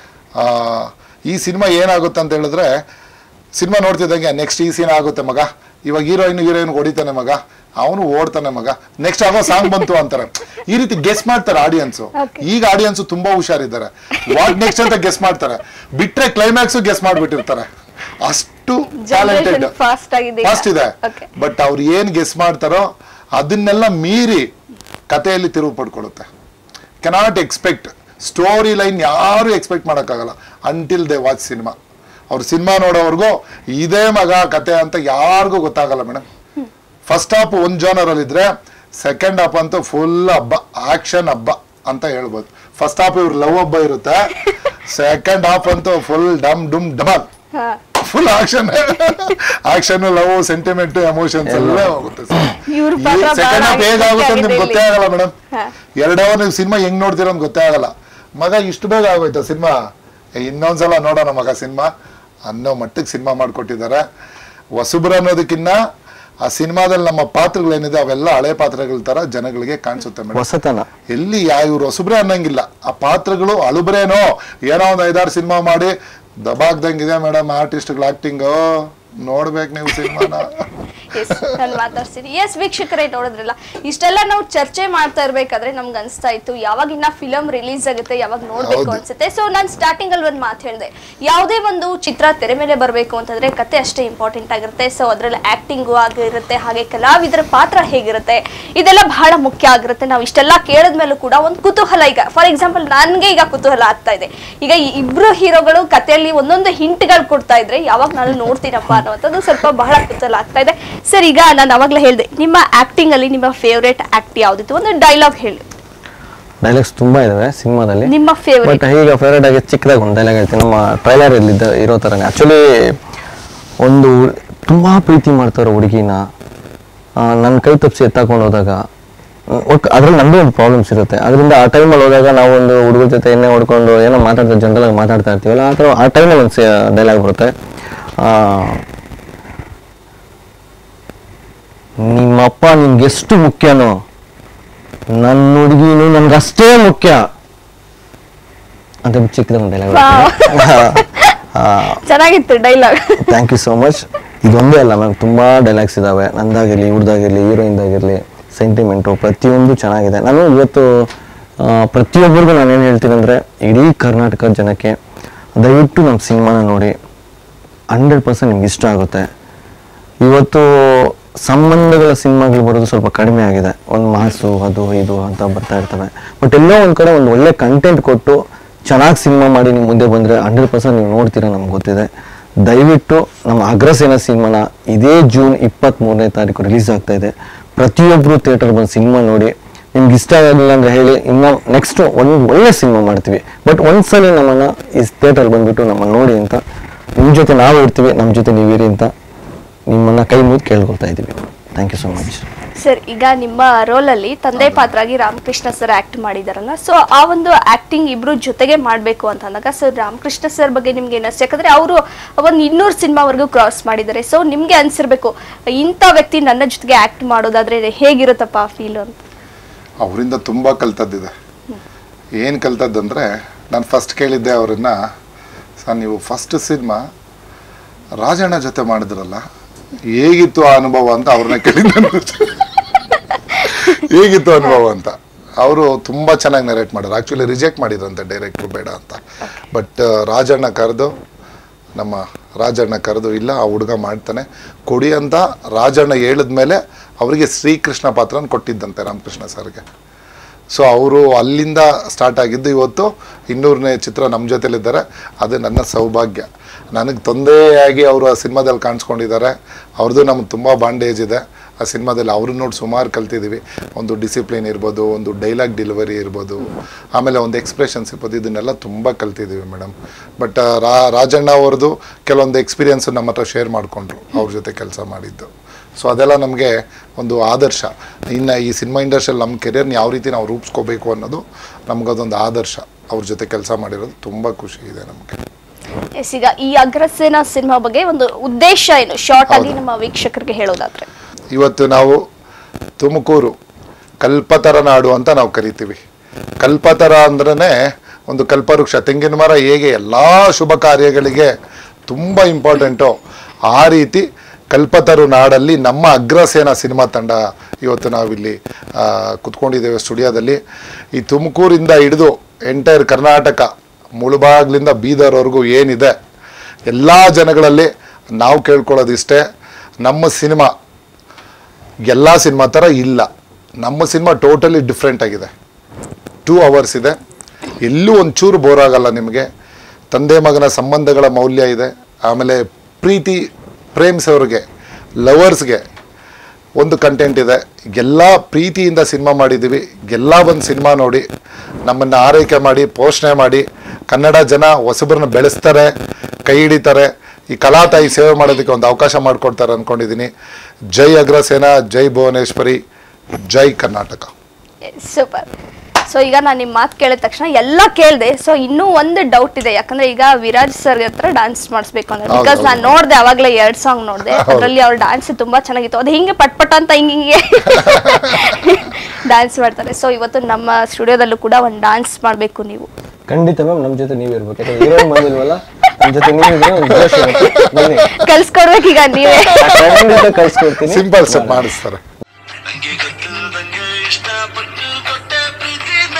ಈ ಸಿನಿಮಾ ಏನಾಗುತ್ತೆ ಅಂತ ಹೇಳಿದ್ರೆ ಸಿನಿಮಾ ನೋಡ್ತಿದ್ದಂಗೆ ನೆಕ್ಸ್ಟ್ ಈ ಸೀನ್ ಆಗುತ್ತೆ ಮಗ ಇವಾಗ ಹೀರೋಯಿನ್ ಹೀರೋಯಿನ್ ಹೊಡಿತಾನೆ ಮಗ ಅವನು ಓಡ್ತಾನೆ ಮಗ ನೆಕ್ಸ್ಟ್ ಆಗೋ ಸಾಂಗ್ ಬಂತು ಅಂತಾರೆ ಈ ರೀತಿ ಗೆಸ್ ಮಾಡ್ತಾರೆ ಆಡಿಯನ್ಸ್ ಈಗ ಆಡಿಯನ್ಸ್ ತುಂಬಾ ಹುಷಾರಿದ್ದಾರೆ ವಾಟ್ ನೆಕ್ಸ್ಟ್ ಅಂತ ಗೆಸ್ ಮಾಡ್ತಾರೆ ಬಿಟ್ರೆ ಕ್ಲೈಮ್ಯಾಕ್ಸ್ ಗೆಸ್ ಮಾಡ್ಬಿಟ್ಟಿರ್ತಾರೆ ಅಷ್ಟು ಟ್ಯಾಲೆಂಟೆಡ್ ಫಾಸ್ಟ್ ಆಗಿದೆ ಈಗ. ಫಾಸ್ಟ್ ಇದೆ Okay. ಬಟ್ ಅವ್ರು ಏನ್ ಗೆಸ್ ಮಾಡ್ತಾರೋ ಅದನ್ನೆಲ್ಲ ಮೀರಿ ಕಥೆಯಲ್ಲಿ ತಿರುವು ಪಡ್ಕೊಳ್ಳುತ್ತೆ ಕೆನಾಟ್ ಎಕ್ಸ್ಪೆಕ್ಟ್ ಸ್ಟೋರಿ ಲೈನ್ ಯಾರು ಎಕ್ಸ್ಪೆಕ್ಟ್ ಮಾಡೋಕ್ಕಾಗಲ್ಲ ಅಂಟಿಲ್ ದೇ ವಾಚ್ ಸಿನಿಮಾ ಅವ್ರು ಸಿನಿಮಾ ನೋಡೋವರೆಗೂ ಇದೇ ಮಗ ಕತೆ ಅಂತ ಯಾರಿಗೂ ಗೊತ್ತಾಗಲ್ಲ ಮೇಡಮ್ ಫಸ್ಟ್ ಹಾಫ್ ಒಂದ್ ಜಾನರ್ ಅಲ್ಲಿ ಇದ್ರೆ ಸೆಕೆಂಡ್ ಹಾಫ್ ಅಂತೂ ಫುಲ್ ಹಬ್ಬ ಆಕ್ಷನ್ ಹಬ್ಬ ಅಂತ ಹೇಳ್ಬೋದು ಫಸ್ಟ್ ಹಾಫ್ ಇವ್ರ ಲವ್ ಹಬ್ಬ ಇರುತ್ತೆ ಸೆಕೆಂಡ್ ಹಾಫ್ ಅಂತೂ ಫುಲ್ ಡಮ್ ಡುಮ್ ಡಬಲ್ ಹಾ. Full action action love sentiment emotions ಎಲ್ಲ ಹೋಗುತ್ತೆ ಇವ್ರ ಪಾತ್ರ ಸೆಕೆಂಡ್ ಹಾಫ್ ಬಹಳ ಹೇಗಾಗುತ್ತೆ ಅಂತ ನಿಮ್ಗೆ ಮುಖ್ಯ ಗೊತ್ತೇ ಆಗಲ್ಲ ಮೇಡಮ್ ಹಾ. ಎರಡು ಅವರ್ ನೀವು ಸಿನಿಮಾ ಹೆಂಗ್ ನೋಡ್ತೀರ ಅಂತ ಗೊತ್ತೇ ಆಗಲ್ಲ ಮಗ ಇಷ್ಟು ಬೇಗ ಆಗೋಯ್ತಾ ಸಿನಿಮಾ ಇನ್ನೊಂದ್ಸಲ ನೋಡೋಣ ಮಗ ಸಿನಿಮಾ ಅನ್ನೋ ಮಟ್ಟಕ್ಕೆ ಸಿನಿಮಾ ಮಾಡ್ಕೊಟ್ಟಿದ್ದಾರೆ ಹೊಸಬ್ರು ಅನ್ನೋದಕ್ಕಿನ್ನ ಆ ಸಿನಿಮಾದಲ್ಲಿ ನಮ್ಮ ಪಾತ್ರಗಳೇನಿದೆ ಅವೆಲ್ಲ ಹಳೆ ಪಾತ್ರಗಳ ತರ ಜನಗಳಿಗೆ ಕಾಣಿಸುತ್ತೆ ಮೇಡಮ್ ಹೊಸತನ ಎಲ್ಲಿ ಯಾ ಇವ್ರು ಹೊಸಬ್ರೆ ಅನ್ನಂಗಿಲ್ಲ ಆ ಪಾತ್ರಗಳು ಅಳುಬ್ರೇನೋ ಏನೋ ಒಂದು ಐದಾರು ಸಿನಿಮಾ ಮಾಡಿ ದಬಾಗ್ದಂಗಿದೆ ಮೇಡಮ್ ಆರ್ಟಿಸ್ಟ್ಗಳ ಆಕ್ಟಿಂಗ್ ನೋಡ್ಬೇಕು ನೀವು ಸಿನಿಮಾನ ಎಸ್ ನಾನು ಮಾತಾಡ್ತೀನಿ ಎಸ್ ವೀಕ್ಷಕರೇ ನೋಡಿದ್ರಲ್ಲ ಇಷ್ಟೆಲ್ಲ ನಾವು ಚರ್ಚೆ ಮಾಡ್ತಾ ಇರ್ಬೇಕಾದ್ರೆ ನಮ್ಗೆ ಅನ್ಸ್ತಾ ಇತ್ತು ಯಾವಾಗ ಇನ್ನ ಫಿಲಮ್ ರಿಲೀಸ್ ಆಗುತ್ತೆ ಯಾವಾಗ ನೋಡ್ಬೇಕು ಹೌದು. ಅನ್ಸುತ್ತೆ ಸೊ ನಾನು ಸ್ಟಾರ್ಟಿಂಗ್ ಅಲ್ಲಿ ಒಂದು ಮಾತು ಹೇಳಿದೆ ಯಾವುದೇ ಒಂದು ಚಿತ್ರ ತೆರೆ ಮೇಲೆ ಬರಬೇಕು ಅಂತಂದ್ರೆ ಕತೆ ಅಷ್ಟೇ ಇಂಪಾರ್ಟೆಂಟ್ ಆಗಿರುತ್ತೆ ಸೊ ಅದರಲ್ಲಿ ಆಕ್ಟಿಂಗು ಆಗಿರುತ್ತೆ ಹಾಗೆ ಕಲಾವಿದರ ಪಾತ್ರ ಹೇಗಿರುತ್ತೆ ಇದೆಲ್ಲ ಬಹಳ ಮುಖ್ಯ ಆಗಿರುತ್ತೆ ನಾವು ಇಷ್ಟೆಲ್ಲ ಕೇಳಿದ್ಮೇಲೂ ಕೂಡ ಒಂದು ಕುತೂಹಲ ಈಗ ಫಾರ್ ಎಕ್ಸಾಂಪಲ್ ನನಗೆ ಈಗ ಕುತೂಹಲ ಆಗ್ತಾ ಇದೆ ಈಗ ಈ ಇಬ್ರು ಹೀರೋಗಳು ಕಥೆಯಲ್ಲಿ ಒಂದೊಂದು ಹಿಂಟ್ಗಳು ಕೊಡ್ತಾ ಇದ್ರೆ ಯಾವಾಗ ನಾನು ನೋಡ್ತೀನಪ್ಪ ಅನ್ನುವಂಥದ್ದು ಸ್ವಲ್ಪ ಬಹಳ ಕುತೂಹಲ ಆಗ್ತಾ ಇದೆ ಸರ್ ಈಗ ನಾನು ಅವಾಗಲೇ ಹೇಳಿದೆ ನಿಮ್ಮ ಆಕ್ಟಿಂಗ್ ಅಲ್ಲಿ ನಿಮ್ಮ ಫೇವ್ರೇಟ್ ಆಕ್ಟ್ ಯಾವ್ದಿತ್ತು ಒಂದು ಡೈಲಾಗ್ ಹೇಳಿ ಡೈಲಾಗ್ಸ್ ತುಂಬಾ ಇದಾವೆ ಸಿನಿಮಾದಲ್ಲಿ ನಿಮ್ಮ ಬಟ್ ಫೇವ್ರೇಟ್ ಈಗ ಫೇವ್ರೇಟ್ ಆಗಿ ಚಿಕ್ಕದಾಗ ಒಂದು ಡೈಲಾಗ್ ಹೇಳ್ತೀನಿ ನಮ್ಮ ಟ್ರೈಲರ್ ಇದ್ದ ಇರೋ ಥರನೇ ಆ್ಯಕ್ಚುಲಿ ಒಂದು ತುಂಬಾ ಪ್ರೀತಿ ಮಾಡ್ತಾರೋ ಹುಡುಗಿನ ನನ್ನ ಕೈ ತಪ್ಪಿಸಿ ಎತ್ತಾಕೊಂಡು ಹೋದಾಗ ಒಟ್ಟು ಅದ್ರಲ್ಲಿ ನಮ್ಮದೇ ಒಂದು ಪ್ರಾಬ್ಲಮ್ಸ್ ಇರುತ್ತೆ ಅದರಿಂದ ಆ ಟೈಮಲ್ಲಿ ಹೋದಾಗ ನಾವು ಒಂದು ಹುಡುಗರ ಜೊತೆ ಎಣ್ಣೆ ಹೊಡ್ಕೊಂಡು ಏನೋ ಮಾತಾಡ್ತಾ ಜನರಲ್ ಆಗಿ ಮಾತಾಡ್ತಾ ಇರ್ತೀವಲ್ಲ ಆ ಥರ ಆ ಟೈಮಲ್ಲಿ ಒಂದು ಡೈಲಾಗ್ ಬರುತ್ತೆ ಆ, ನಿಮ್ಮಪ್ಪ ನಿನ್ಗೆ ಎಷ್ಟು ಮುಖ್ಯನೋ ನನ್ನ ಹುಡುಗಿನು ನನ್ಗೆ ಅಷ್ಟೇ ಮುಖ್ಯ ಅಂತ ಚಿಕ್ಕದ ಒಂದು ಡೈಲಾಗ್ ಚೆನ್ನಾಗಿತ್ತು dialogue thank you so much ಇದೊಂದೇ ಅಲ್ಲ ಮ್ಯಾಮ್ ತುಂಬಾ ಡೈಲಾಗ್ಸ್ ಇದಾವೆ ನಂದಾಗಿರ್ಲಿ ಇವ್ರದ್ದಾಗಿರ್ಲಿ ಹೀರೋಯಿಂದಾಗಿರ್ಲಿ ಸೆಂಟಿಮೆಂಟು ಪ್ರತಿಯೊಂದು ಚೆನ್ನಾಗಿದೆ ನಾನು ಇವತ್ತು ಆ, ಪ್ರತಿಯೊಬ್ಬರಿಗೂ ನಾನು ಏನು ಹೇಳ್ತೀನಿ ಅಂದರೆ ಇಡೀ ಕರ್ನಾಟಕ ಜನಕ್ಕೆ ದಯವಿಟ್ಟು ನಮ್ಮ ಸಿನಿಮಾನ ನೋಡಿ ಹಂಡ್ರೆಡ್ ಪರ್ಸೆಂಟ್ ನಿಮ್ಗೆ ಇಷ್ಟ ಆಗುತ್ತೆ ಇವತ್ತು ಸಂಬಂಧಗಳ ಸಿನಿಮಾಗಳು ಬರೋದು ಸ್ವಲ್ಪ ಕಡಿಮೆ ಆಗಿದೆ ಒಂದು ಮಾಸು ಅದು ಇದು ಅಂತ ಬರ್ತಾ ಇರ್ತವೆ ಬಟ್ ಎಲ್ಲೋ ಒಂದು ಕಡೆ ಒಂದು ಒಳ್ಳೆ ಕಂಟೆಂಟ್ ಕೊಟ್ಟು ಚೆನ್ನಾಗಿ ಸಿನಿಮಾ ಮಾಡಿ ನೀವು ಮುಂದೆ ಬಂದರೆ ಹಂಡ್ರೆಡ್ ಪರ್ಸೆಂಟ್ ನೀವು ನೋಡ್ತೀರಾ ನಮ್ಗೆ ಗೊತ್ತಿದೆ ದಯವಿಟ್ಟು ನಮ್ಮ ಅಗ್ರಸೇನಾ ಸಿನಿಮಾನ ಇದೇ ಜೂನ್ ಇಪ್ಪತ್ತ್ ಮೂರನೇ ತಾರೀಕು ರಿಲೀಸ್ ಆಗ್ತಾ ಇದೆ ಪ್ರತಿಯೊಬ್ಬರು ಥಿಯೇಟರ್ ಬಂದು ಸಿನಿಮಾ ನೋಡಿ ನಿಮ್ಗೆ ಇಷ್ಟ ಆಗಲಿಲ್ಲ ಅಂದ್ರೆ ಹೇಳಿ ಇನ್ನು ನೆಕ್ಸ್ಟ್ ಒಂದು ಒಳ್ಳೆ ಸಿನಿಮಾ ಮಾಡ್ತೀವಿ ಬಟ್ ಒಂದ್ಸಲಿ ನಮ್ಮನ್ನ ಈ ಥಿಯೇಟರ್ ಬಂದ್ಬಿಟ್ಟು ನಮ್ಮನ್ನ ನೋಡಿ ಅಂತ ನಿಮ್ಮ ಜೊತೆ ನಾವು ಇರ್ತೀವಿ ನಮ್ಮ ಜೊತೆ ನೀವಿರಿ ಅಂತ ನಿಮ್ಮನ್ನ ಕೈ ಮುಗಿದು ಕೇಳ್ಕೊಳ್ತಾ ಇದ್ದೀವಿ thank you so much sir ಈಗ ನಿಮ್ಮ ರೋಲ್ ಅಲ್ಲಿ ತಂದೆ ಪಾತ್ರ ಆಗಿ ರಾಮಕೃಷ್ಣ ಸರ್ ಆಕ್ಟ್ ಮಾಡಿದಾರಲ್ಲ ಸೊ ಆ ಒಂದು ಆಕ್ಟಿಂಗ್ ಇಬ್ರು ಜೊತೆಗೆ ಮಾಡ್ಬೇಕು ಅಂತ ಅಂದಾಗ ಸರ್ ರಾಮಕೃಷ್ಣ ಸರ್ ಬಗ್ಗೆ ನಿಮ್ಗೆ ಏನಿಸ್ತು ಯಾಕಂದ್ರೆ ಅವರು ಒಂದು ಇನ್ನೂರು ಸಿನಿಮಾವರೆಗೂ ಕ್ರಾಸ್ ಮಾಡಿದ್ದಾರೆ ಸೊ ನಿಮ್ಗೆ ಅನ್ಸಿರ್ಬೇಕು ಇಂಥ ವ್ಯಕ್ತಿ ನನ್ನ ಜೊತೆಗೆ ಆಕ್ಟ್ ಮಾಡೋದಾದ್ರೆ ಹೇಗಿರುತ್ತಪ್ಪ ಫೀಲ್ ಅಂತ ಅವರಿಂದ ತುಂಬ ಕಲ್ತದ್ದಿದೆ ಏನು ಕಲ್ತದ್ದಂದರೆ ನಾನು ಫಸ್ಟ್ ಕೇಳಿದ್ದೆ ಅವರನ್ನ ಸರ್ ನೀವು ಫಸ್ಟ್ ಸಿನಿಮಾ ರಾಜಣ್ಣ ಜೊತೆ ಮಾಡಿದ್ರಲ್ಲ ಹೇಗಿತ್ತು ಆ ಅನುಭವ ಅಂತ ಅವ್ರನ್ನ ಕೇಳಿದ್ದೆ ನಾನು. ಹೇಗಿತ್ತು ಅನುಭವ ಅಂತ ಅವರು ತುಂಬ ಚೆನ್ನಾಗಿ ನರೇಟ್ ಮಾಡಿದ್ರು ಆ್ಯಕ್ಚುಲಿ ರಿಜೆಕ್ಟ್ ಮಾಡಿದ್ರಂತೆ ಡೈರೆಕ್ಟ್ರು ಬೇಡ ಅಂತ ಬಟ್ ರಾಜಣ್ಣ ಕರೆದು ನಮ್ಮ ರಾಜಣ್ಣ ಕರೆದು ಇಲ್ಲ ಆ ಹುಡುಗ ಮಾಡ್ತಾನೆ ಕೊಡಿ ಅಂತ ರಾಜಣ್ಣ ಹೇಳಿದ್ಮೇಲೆ ಅವರಿಗೆ ಶ್ರೀಕೃಷ್ಣ ಪಾತ್ರನ ಕೊಟ್ಟಿದ್ದಂತೆ ರಾಮಕೃಷ್ಣ ಸರ್ಗೆ ಸೊ ಅವರು ಅಲ್ಲಿಂದ ಸ್ಟಾರ್ಟ್ ಆಗಿದ್ದು ಇವತ್ತು ಇನ್ನೂರನೇ ಚಿತ್ರ ನಮ್ಮ ಜೊತೆಲಿದ್ದಾರೆ ಅದು ನನ್ನ ಸೌಭಾಗ್ಯ ನನಗೆ ತೊಂದರೆಯಾಗಿ ಅವರು ಆ ಸಿನಿಮಾದಲ್ಲಿ ಕಾಣಿಸ್ಕೊಂಡಿದ್ದಾರೆ ಅವ್ರದ್ದು ನಮ್ಗೆ ತುಂಬ ಬಾಂಡೇಜ್ ಇದೆ ಆ ಸಿನಿಮಾದಲ್ಲಿ ಅವ್ರನ್ನ ನೋಡಿ ಸುಮಾರು ಕಲ್ತಿದ್ದೀವಿ ಒಂದು ಡಿಸಿಪ್ಲಿನ್ ಇರ್ಬೋದು ಒಂದು ಡೈಲಾಗ್ ಡೆಲಿವರಿ ಇರ್ಬೋದು ಆಮೇಲೆ ಒಂದು ಎಕ್ಸ್ಪ್ರೆಷನ್ಸ್ ಇರ್ಬೋದು ಇದನ್ನೆಲ್ಲ ತುಂಬ ಕಲ್ತಿದ್ದೀವಿ ಮೇಡಮ್ ಬಟ್ ರಾ ರಾಜಣ್ಣ ಅವ್ರದ್ದು ಕೆಲವೊಂದು ಎಕ್ಸ್ಪೀರಿಯನ್ಸು ನಮ್ಮ ಹತ್ರ ಶೇರ್ ಮಾಡಿಕೊಂಡ್ರು ಅವ್ರ ಜೊತೆ ಕೆಲಸ ಮಾಡಿದ್ದು ಸೊ ಅದೆಲ್ಲ ನಮಗೆ ಒಂದು ಆದರ್ಶ ಇನ್ನು ಈ ಸಿನಿಮಾ ಇಂಡಸ್ಟ್ರಿಯಲ್ಲಿ ನಮ್ಮ ಕೆರಿಯರ್ನ ಯಾವ ರೀತಿ ನಾವು ರೂಪಿಸ್ಕೋಬೇಕು ಅನ್ನೋದು ನಮಗದೊಂದು ಆದರ್ಶ ಅವ್ರ ಜೊತೆ ಕೆಲಸ ಮಾಡಿರೋದು ತುಂಬ ಖುಷಿ ಇದೆ ನಮಗೆ ಎಸ್ ಈಗ ಈ ಅಗ್ರಸೇನಾ ಸಿನಿಮಾ ಬಗ್ಗೆ ಒಂದು ಉದ್ದೇಶ ಏನು ಶಾರ್ಟ್ ಆಗಿ ನಮ್ಮ ವೀಕ್ಷಕರಿಗೆ ಹೇಳೋದಾದ್ರೆ ಇವತ್ತು ನಾವು ತುಮಕೂರು ಕಲ್ಪತರ ನಾಡು ಅಂತ ನಾವು ಕರಿತೀವಿ ಕಲ್ಪತರ ಅಂದ್ರೇ ಒಂದು ಕಲ್ಪವೃಕ್ಷ ತೆಂಗಿನ ಮರ ಹೇಗೆ ಎಲ್ಲ ಶುಭ ಕಾರ್ಯಗಳಿಗೆ ತುಂಬ ಇಂಪಾರ್ಟೆಂಟು ಆ ರೀತಿ ಕಲ್ಪತರು ನಾಡಲ್ಲಿ ನಮ್ಮ ಅಗ್ರಸೇನಾ ಸಿನಿಮಾ ತಂಡ ಇವತ್ತು ನಾವಿಲ್ಲಿ ಆ, ಕುತ್ಕೊಂಡಿದ್ದೇವೆ ಸ್ಟುಡಿಯೋದಲ್ಲಿ ಈ ತುಮಕೂರಿಂದ ಹಿಡಿದು ಎಂಟೈರ್ ಕರ್ನಾಟಕ ಮುಳುಬಾಗ್ಲಿಂದ ಬೀದರ್ವರೆಗೂ ಏನಿದೆ ಎಲ್ಲ ಜನಗಳಲ್ಲಿ ನಾವು ಕೇಳ್ಕೊಳ್ಳೋದಿಷ್ಟೇ ನಮ್ಮ ಸಿನಿಮಾ ಎಲ್ಲ ಸಿನಿಮಾ ಥರ ಇಲ್ಲ ನಮ್ಮ ಸಿನಿಮಾ ಟೋಟಲಿ ಡಿಫ್ರೆಂಟ್ ಆಗಿದೆ ಟೂ ಅವರ್ಸ್ ಇದೆ ಎಲ್ಲೂ ಒಂಚೂರು ಬೋರ್ ಆಗಲ್ಲ ನಿಮಗೆ ತಂದೆ ಮಗನ ಸಂಬಂಧಗಳ ಮೌಲ್ಯ ಇದೆ ಆಮೇಲೆ ಪ್ರೀತಿ ಪ್ರೇಮಿಸೋರಿಗೆ ಲವರ್ಸ್ಗೆ ಒಂದು ಕಂಟೆಂಟ್ ಇದೆ ಎಲ್ಲ ಪ್ರೀತಿಯಿಂದ ಸಿನಿಮಾ ಮಾಡಿದ್ದೀವಿ ಎಲ್ಲ ಒಂದು ಸಿನಿಮಾ ನೋಡಿ ನಮ್ಮನ್ನು ಆರೈಕೆ ಮಾಡಿ ಪೋಷಣೆ ಮಾಡಿ ಕನ್ನಡ ಜನ ಹೊಸಬ್ರನ್ನ ಬೆಳೆಸ್ತಾರೆ ಕೈ ಹಿಡಿತಾರೆ ಈ ಕಲಾತಾಯಿ ಸೇವೆ ಮಾಡೋದಕ್ಕೆ ಒಂದು ಅವಕಾಶ ಮಾಡಿಕೊಡ್ತಾರೆ ಅಂದ್ಕೊಂಡಿದ್ದೀನಿ ಜೈ ಅಗ್ರಸೇನಾ ಜೈ ಭುವನೇಶ್ವರಿ ಜೈ ಕರ್ನಾಟಕ ಸೂಪರ್ ಸೊ ಈಗ ನಾನು ನಿಮ್ಮ ಮಾತು ಕೇಳಿದ ತಕ್ಷಣ ಎಲ್ಲ ಕೇಳಿದೆ ಸೊ ಇನ್ನೂ ಒಂದು ಡೌಟ್ ಇದೆ ಯಾಕಂದ್ರೆ ಈಗ ವಿರಾಜ್ ಸರ್ ಹತ್ರ ಡಾನ್ಸ್ ಮಾಡಿಸ್ಬೇಕು ಅಂದ್ರೆ ಹೌದು, ಬಿಕಾಸ್ ಹೌದು. ನಾನು ನೋಡಿದೆ ಅವಾಗಲೇ ಎರಡ್ ಸಾಂಗ್ ನೋಡಿದೆ ಹೌದು. ಅದರಲ್ಲಿ ಅವ್ರ ಡಾನ್ಸ್ ತುಂಬಾ ಚೆನ್ನಾಗಿತ್ತು ಅದು ಹಿಂಗೆ ಪಟ್ ಪಟ್ ಅಂತ ಹಿಂಗೆ ಹಿಂಗೆ ಡಾನ್ಸ್ ಮಾಡ್ತಾರೆ ಸೊ ಇವತ್ತು ನಮ್ಮ ಸ್ಟುಡಿಯೋದಲ್ಲೂ ಕೂಡ ಒಂದು ಡಾನ್ಸ್ ಮಾಡಬೇಕು ನೀವು ಖಂಡಿತ ಮ್ಯಾಮ್ ನಮ್ಮ ಜೊತೆ ನೀವು ಇರ್ಬೇಕು ಯಾಕಂದ್ರೆ ಹೀರೋಯಿನ್ ಬಂದಿಲ್ವಲ್ಲ ನಮ್ಮ ಜೊತೆ ನೀವಿದ್ರೆ ಒಂದು ಜೋಶ್ ಇರುತ್ತೆ ಬನ್ನಿ ಕಲ್ಸ್ಕೊಡ್ಬೇಕೀಗ ನೀವೇ ಖಂಡಿತ ಕಳ್ಸ್ಕೊಡ್ತೀನಿ ಸಿಂಪಲ್ ಸ್ಟೆಪ್ ಮಾಡಿಸ್ತಾರೆ ನಂಗೆ ಗೊತ್ತಿಲ್ದಂಗೆ ಇಷ್ಟಪಟ್ಟು ಕೊಟ್ಟೆ ಪ್ರೀತಿನ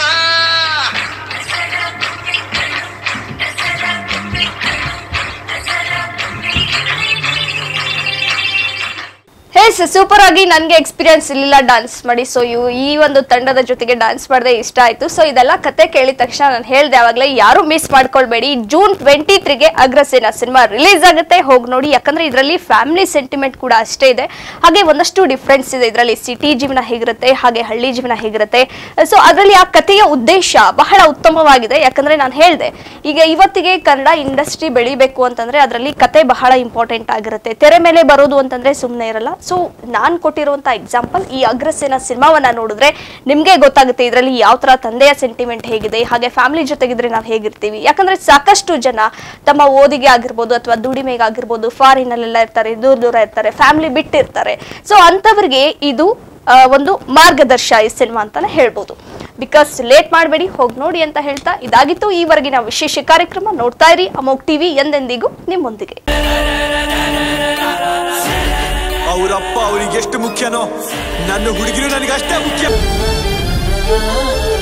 ಹೇ ಸೂಪರ್ ಆಗಿ ನನಗೆ ಎಕ್ಸ್ಪೀರಿಯನ್ಸ್ ಇರಲಿಲ್ಲ ಡಾನ್ಸ್ ಮಾಡಿ ಸೊ ಇವು ಈ ಒಂದು ತಂಡದ ಜೊತೆಗೆ ಡಾನ್ಸ್ ಮಾಡಿದೆ ಇಷ್ಟ ಆಯ್ತು ಸೊ ಇದೆಲ್ಲ ಕತೆ ಕೇಳಿದ ತಕ್ಷಣ ನಾನು ಹೇಳ್ದೆ ಅವಾಗಲೇ ಯಾರು ಮಿಸ್ ಮಾಡ್ಕೊಳ್ಬೇಡಿ ಜೂನ್ ಟ್ವೆಂಟಿ ತ್ರೀಗೆ ಅಗ್ರಸೇನಾ ಸಿನಿಮಾ ರಿಲೀಸ್ ಆಗುತ್ತೆ ಹೋಗಿ ನೋಡಿ ಯಾಕಂದ್ರೆ ಇದರಲ್ಲಿ ಫ್ಯಾಮಿಲಿ ಸೆಂಟಿಮೆಂಟ್ ಕೂಡ ಅಷ್ಟೇ ಇದೆ ಹಾಗೆ ಒಂದಷ್ಟು ಡಿಫ್ರೆನ್ಸ್ ಇದೆ ಇದರಲ್ಲಿ ಸಿಟಿ ಜೀವನ ಹೇಗಿರುತ್ತೆ ಹಾಗೆ ಹಳ್ಳಿ ಜೀವನ ಹೇಗಿರುತ್ತೆ ಸೊ ಅದರಲ್ಲಿ ಆ ಕಥೆಯ ಉದ್ದೇಶ ಬಹಳ ಉತ್ತಮವಾಗಿದೆ ಯಾಕಂದ್ರೆ ನಾನು ಹೇಳಿದೆ ಈಗ ಇವತ್ತಿಗೆ ಕನ್ನಡ ಇಂಡಸ್ಟ್ರಿ ಬೆಳಿಬೇಕು ಅಂತಂದ್ರೆ ಅದರಲ್ಲಿ ಕತೆ ಬಹಳ ಇಂಪಾರ್ಟೆಂಟ್ ಆಗಿರುತ್ತೆ ತೆರೆ ಮೇಲೆ ಬರೋದು ಅಂತಂದ್ರೆ ಸುಮ್ಮನೆ ಇರಲ್ಲ ಸೊ ನಾನು ಕೊಟ್ಟಿರುವಂತ ಎಕ್ಸಾಂಪಲ್ ಈ ಅಗ್ರಸೇನಾ ಸಿನಿಮಾವನ್ನ ನೋಡಿದ್ರೆ ನಿಮ್ಗೆ ಗೊತ್ತಾಗುತ್ತೆ ಇದರಲ್ಲಿ ಯಾವ ತರ ತಂದೆಯ ಸೆಂಟಿಮೆಂಟ್ ಹೇಗಿದೆ ಹಾಗೆ ಫ್ಯಾಮಿಲಿ ಜೊತೆಗಿದ್ರೆ ನಾವು ಹೇಗಿರ್ತೀವಿ ಯಾಕಂದ್ರೆ ಸಾಕಷ್ಟು ಜನ ತಮ್ಮ ಓದಿಗೆ ಆಗಿರ್ಬೋದು ಅಥವಾ ದುಡಿಮೆಗೆ ಆಗಿರ್ಬೋದು ಫಾರಿನ್ ಅಲ್ಲೆಲ್ಲ ಇರ್ತಾರೆ ದೂರ ದೂರ ಇರ್ತಾರೆ ಫ್ಯಾಮಿಲಿ ಬಿಟ್ಟಿರ್ತಾರೆ ಸೊ ಅಂತವ್ರಿಗೆ ಇದು ಆ, ಒಂದು ಮಾರ್ಗದರ್ಶ ಈ ಸಿನಿಮಾ ಅಂತಾನೆ ಹೇಳ್ಬೋದು ಬಿಕಾಸ್ ಲೇಟ್ ಮಾಡಬೇಡಿ ಹೋಗಿ ನೋಡಿ ಅಂತ ಹೇಳ್ತಾ ಇದಾಗಿತ್ತು ಈವರೆಗಿನ ವಿಶೇಷ ಕಾರ್ಯಕ್ರಮ ನೋಡ್ತಾ ಇರಿ ಅಮೋಕ್ ಟಿವಿ ಎಂದೆಂದಿಗೂ ನಿಮ್ಮೊಂದಿಗೆ ಅವರಪ್ಪ ಅವ್ರಿಗೆ ಎಷ್ಟು ಮುಖ್ಯನೋ ನನ್ನ ಹುಡುಗಿರು ನನಗೆ ಅಷ್ಟೇ ಮುಖ್ಯ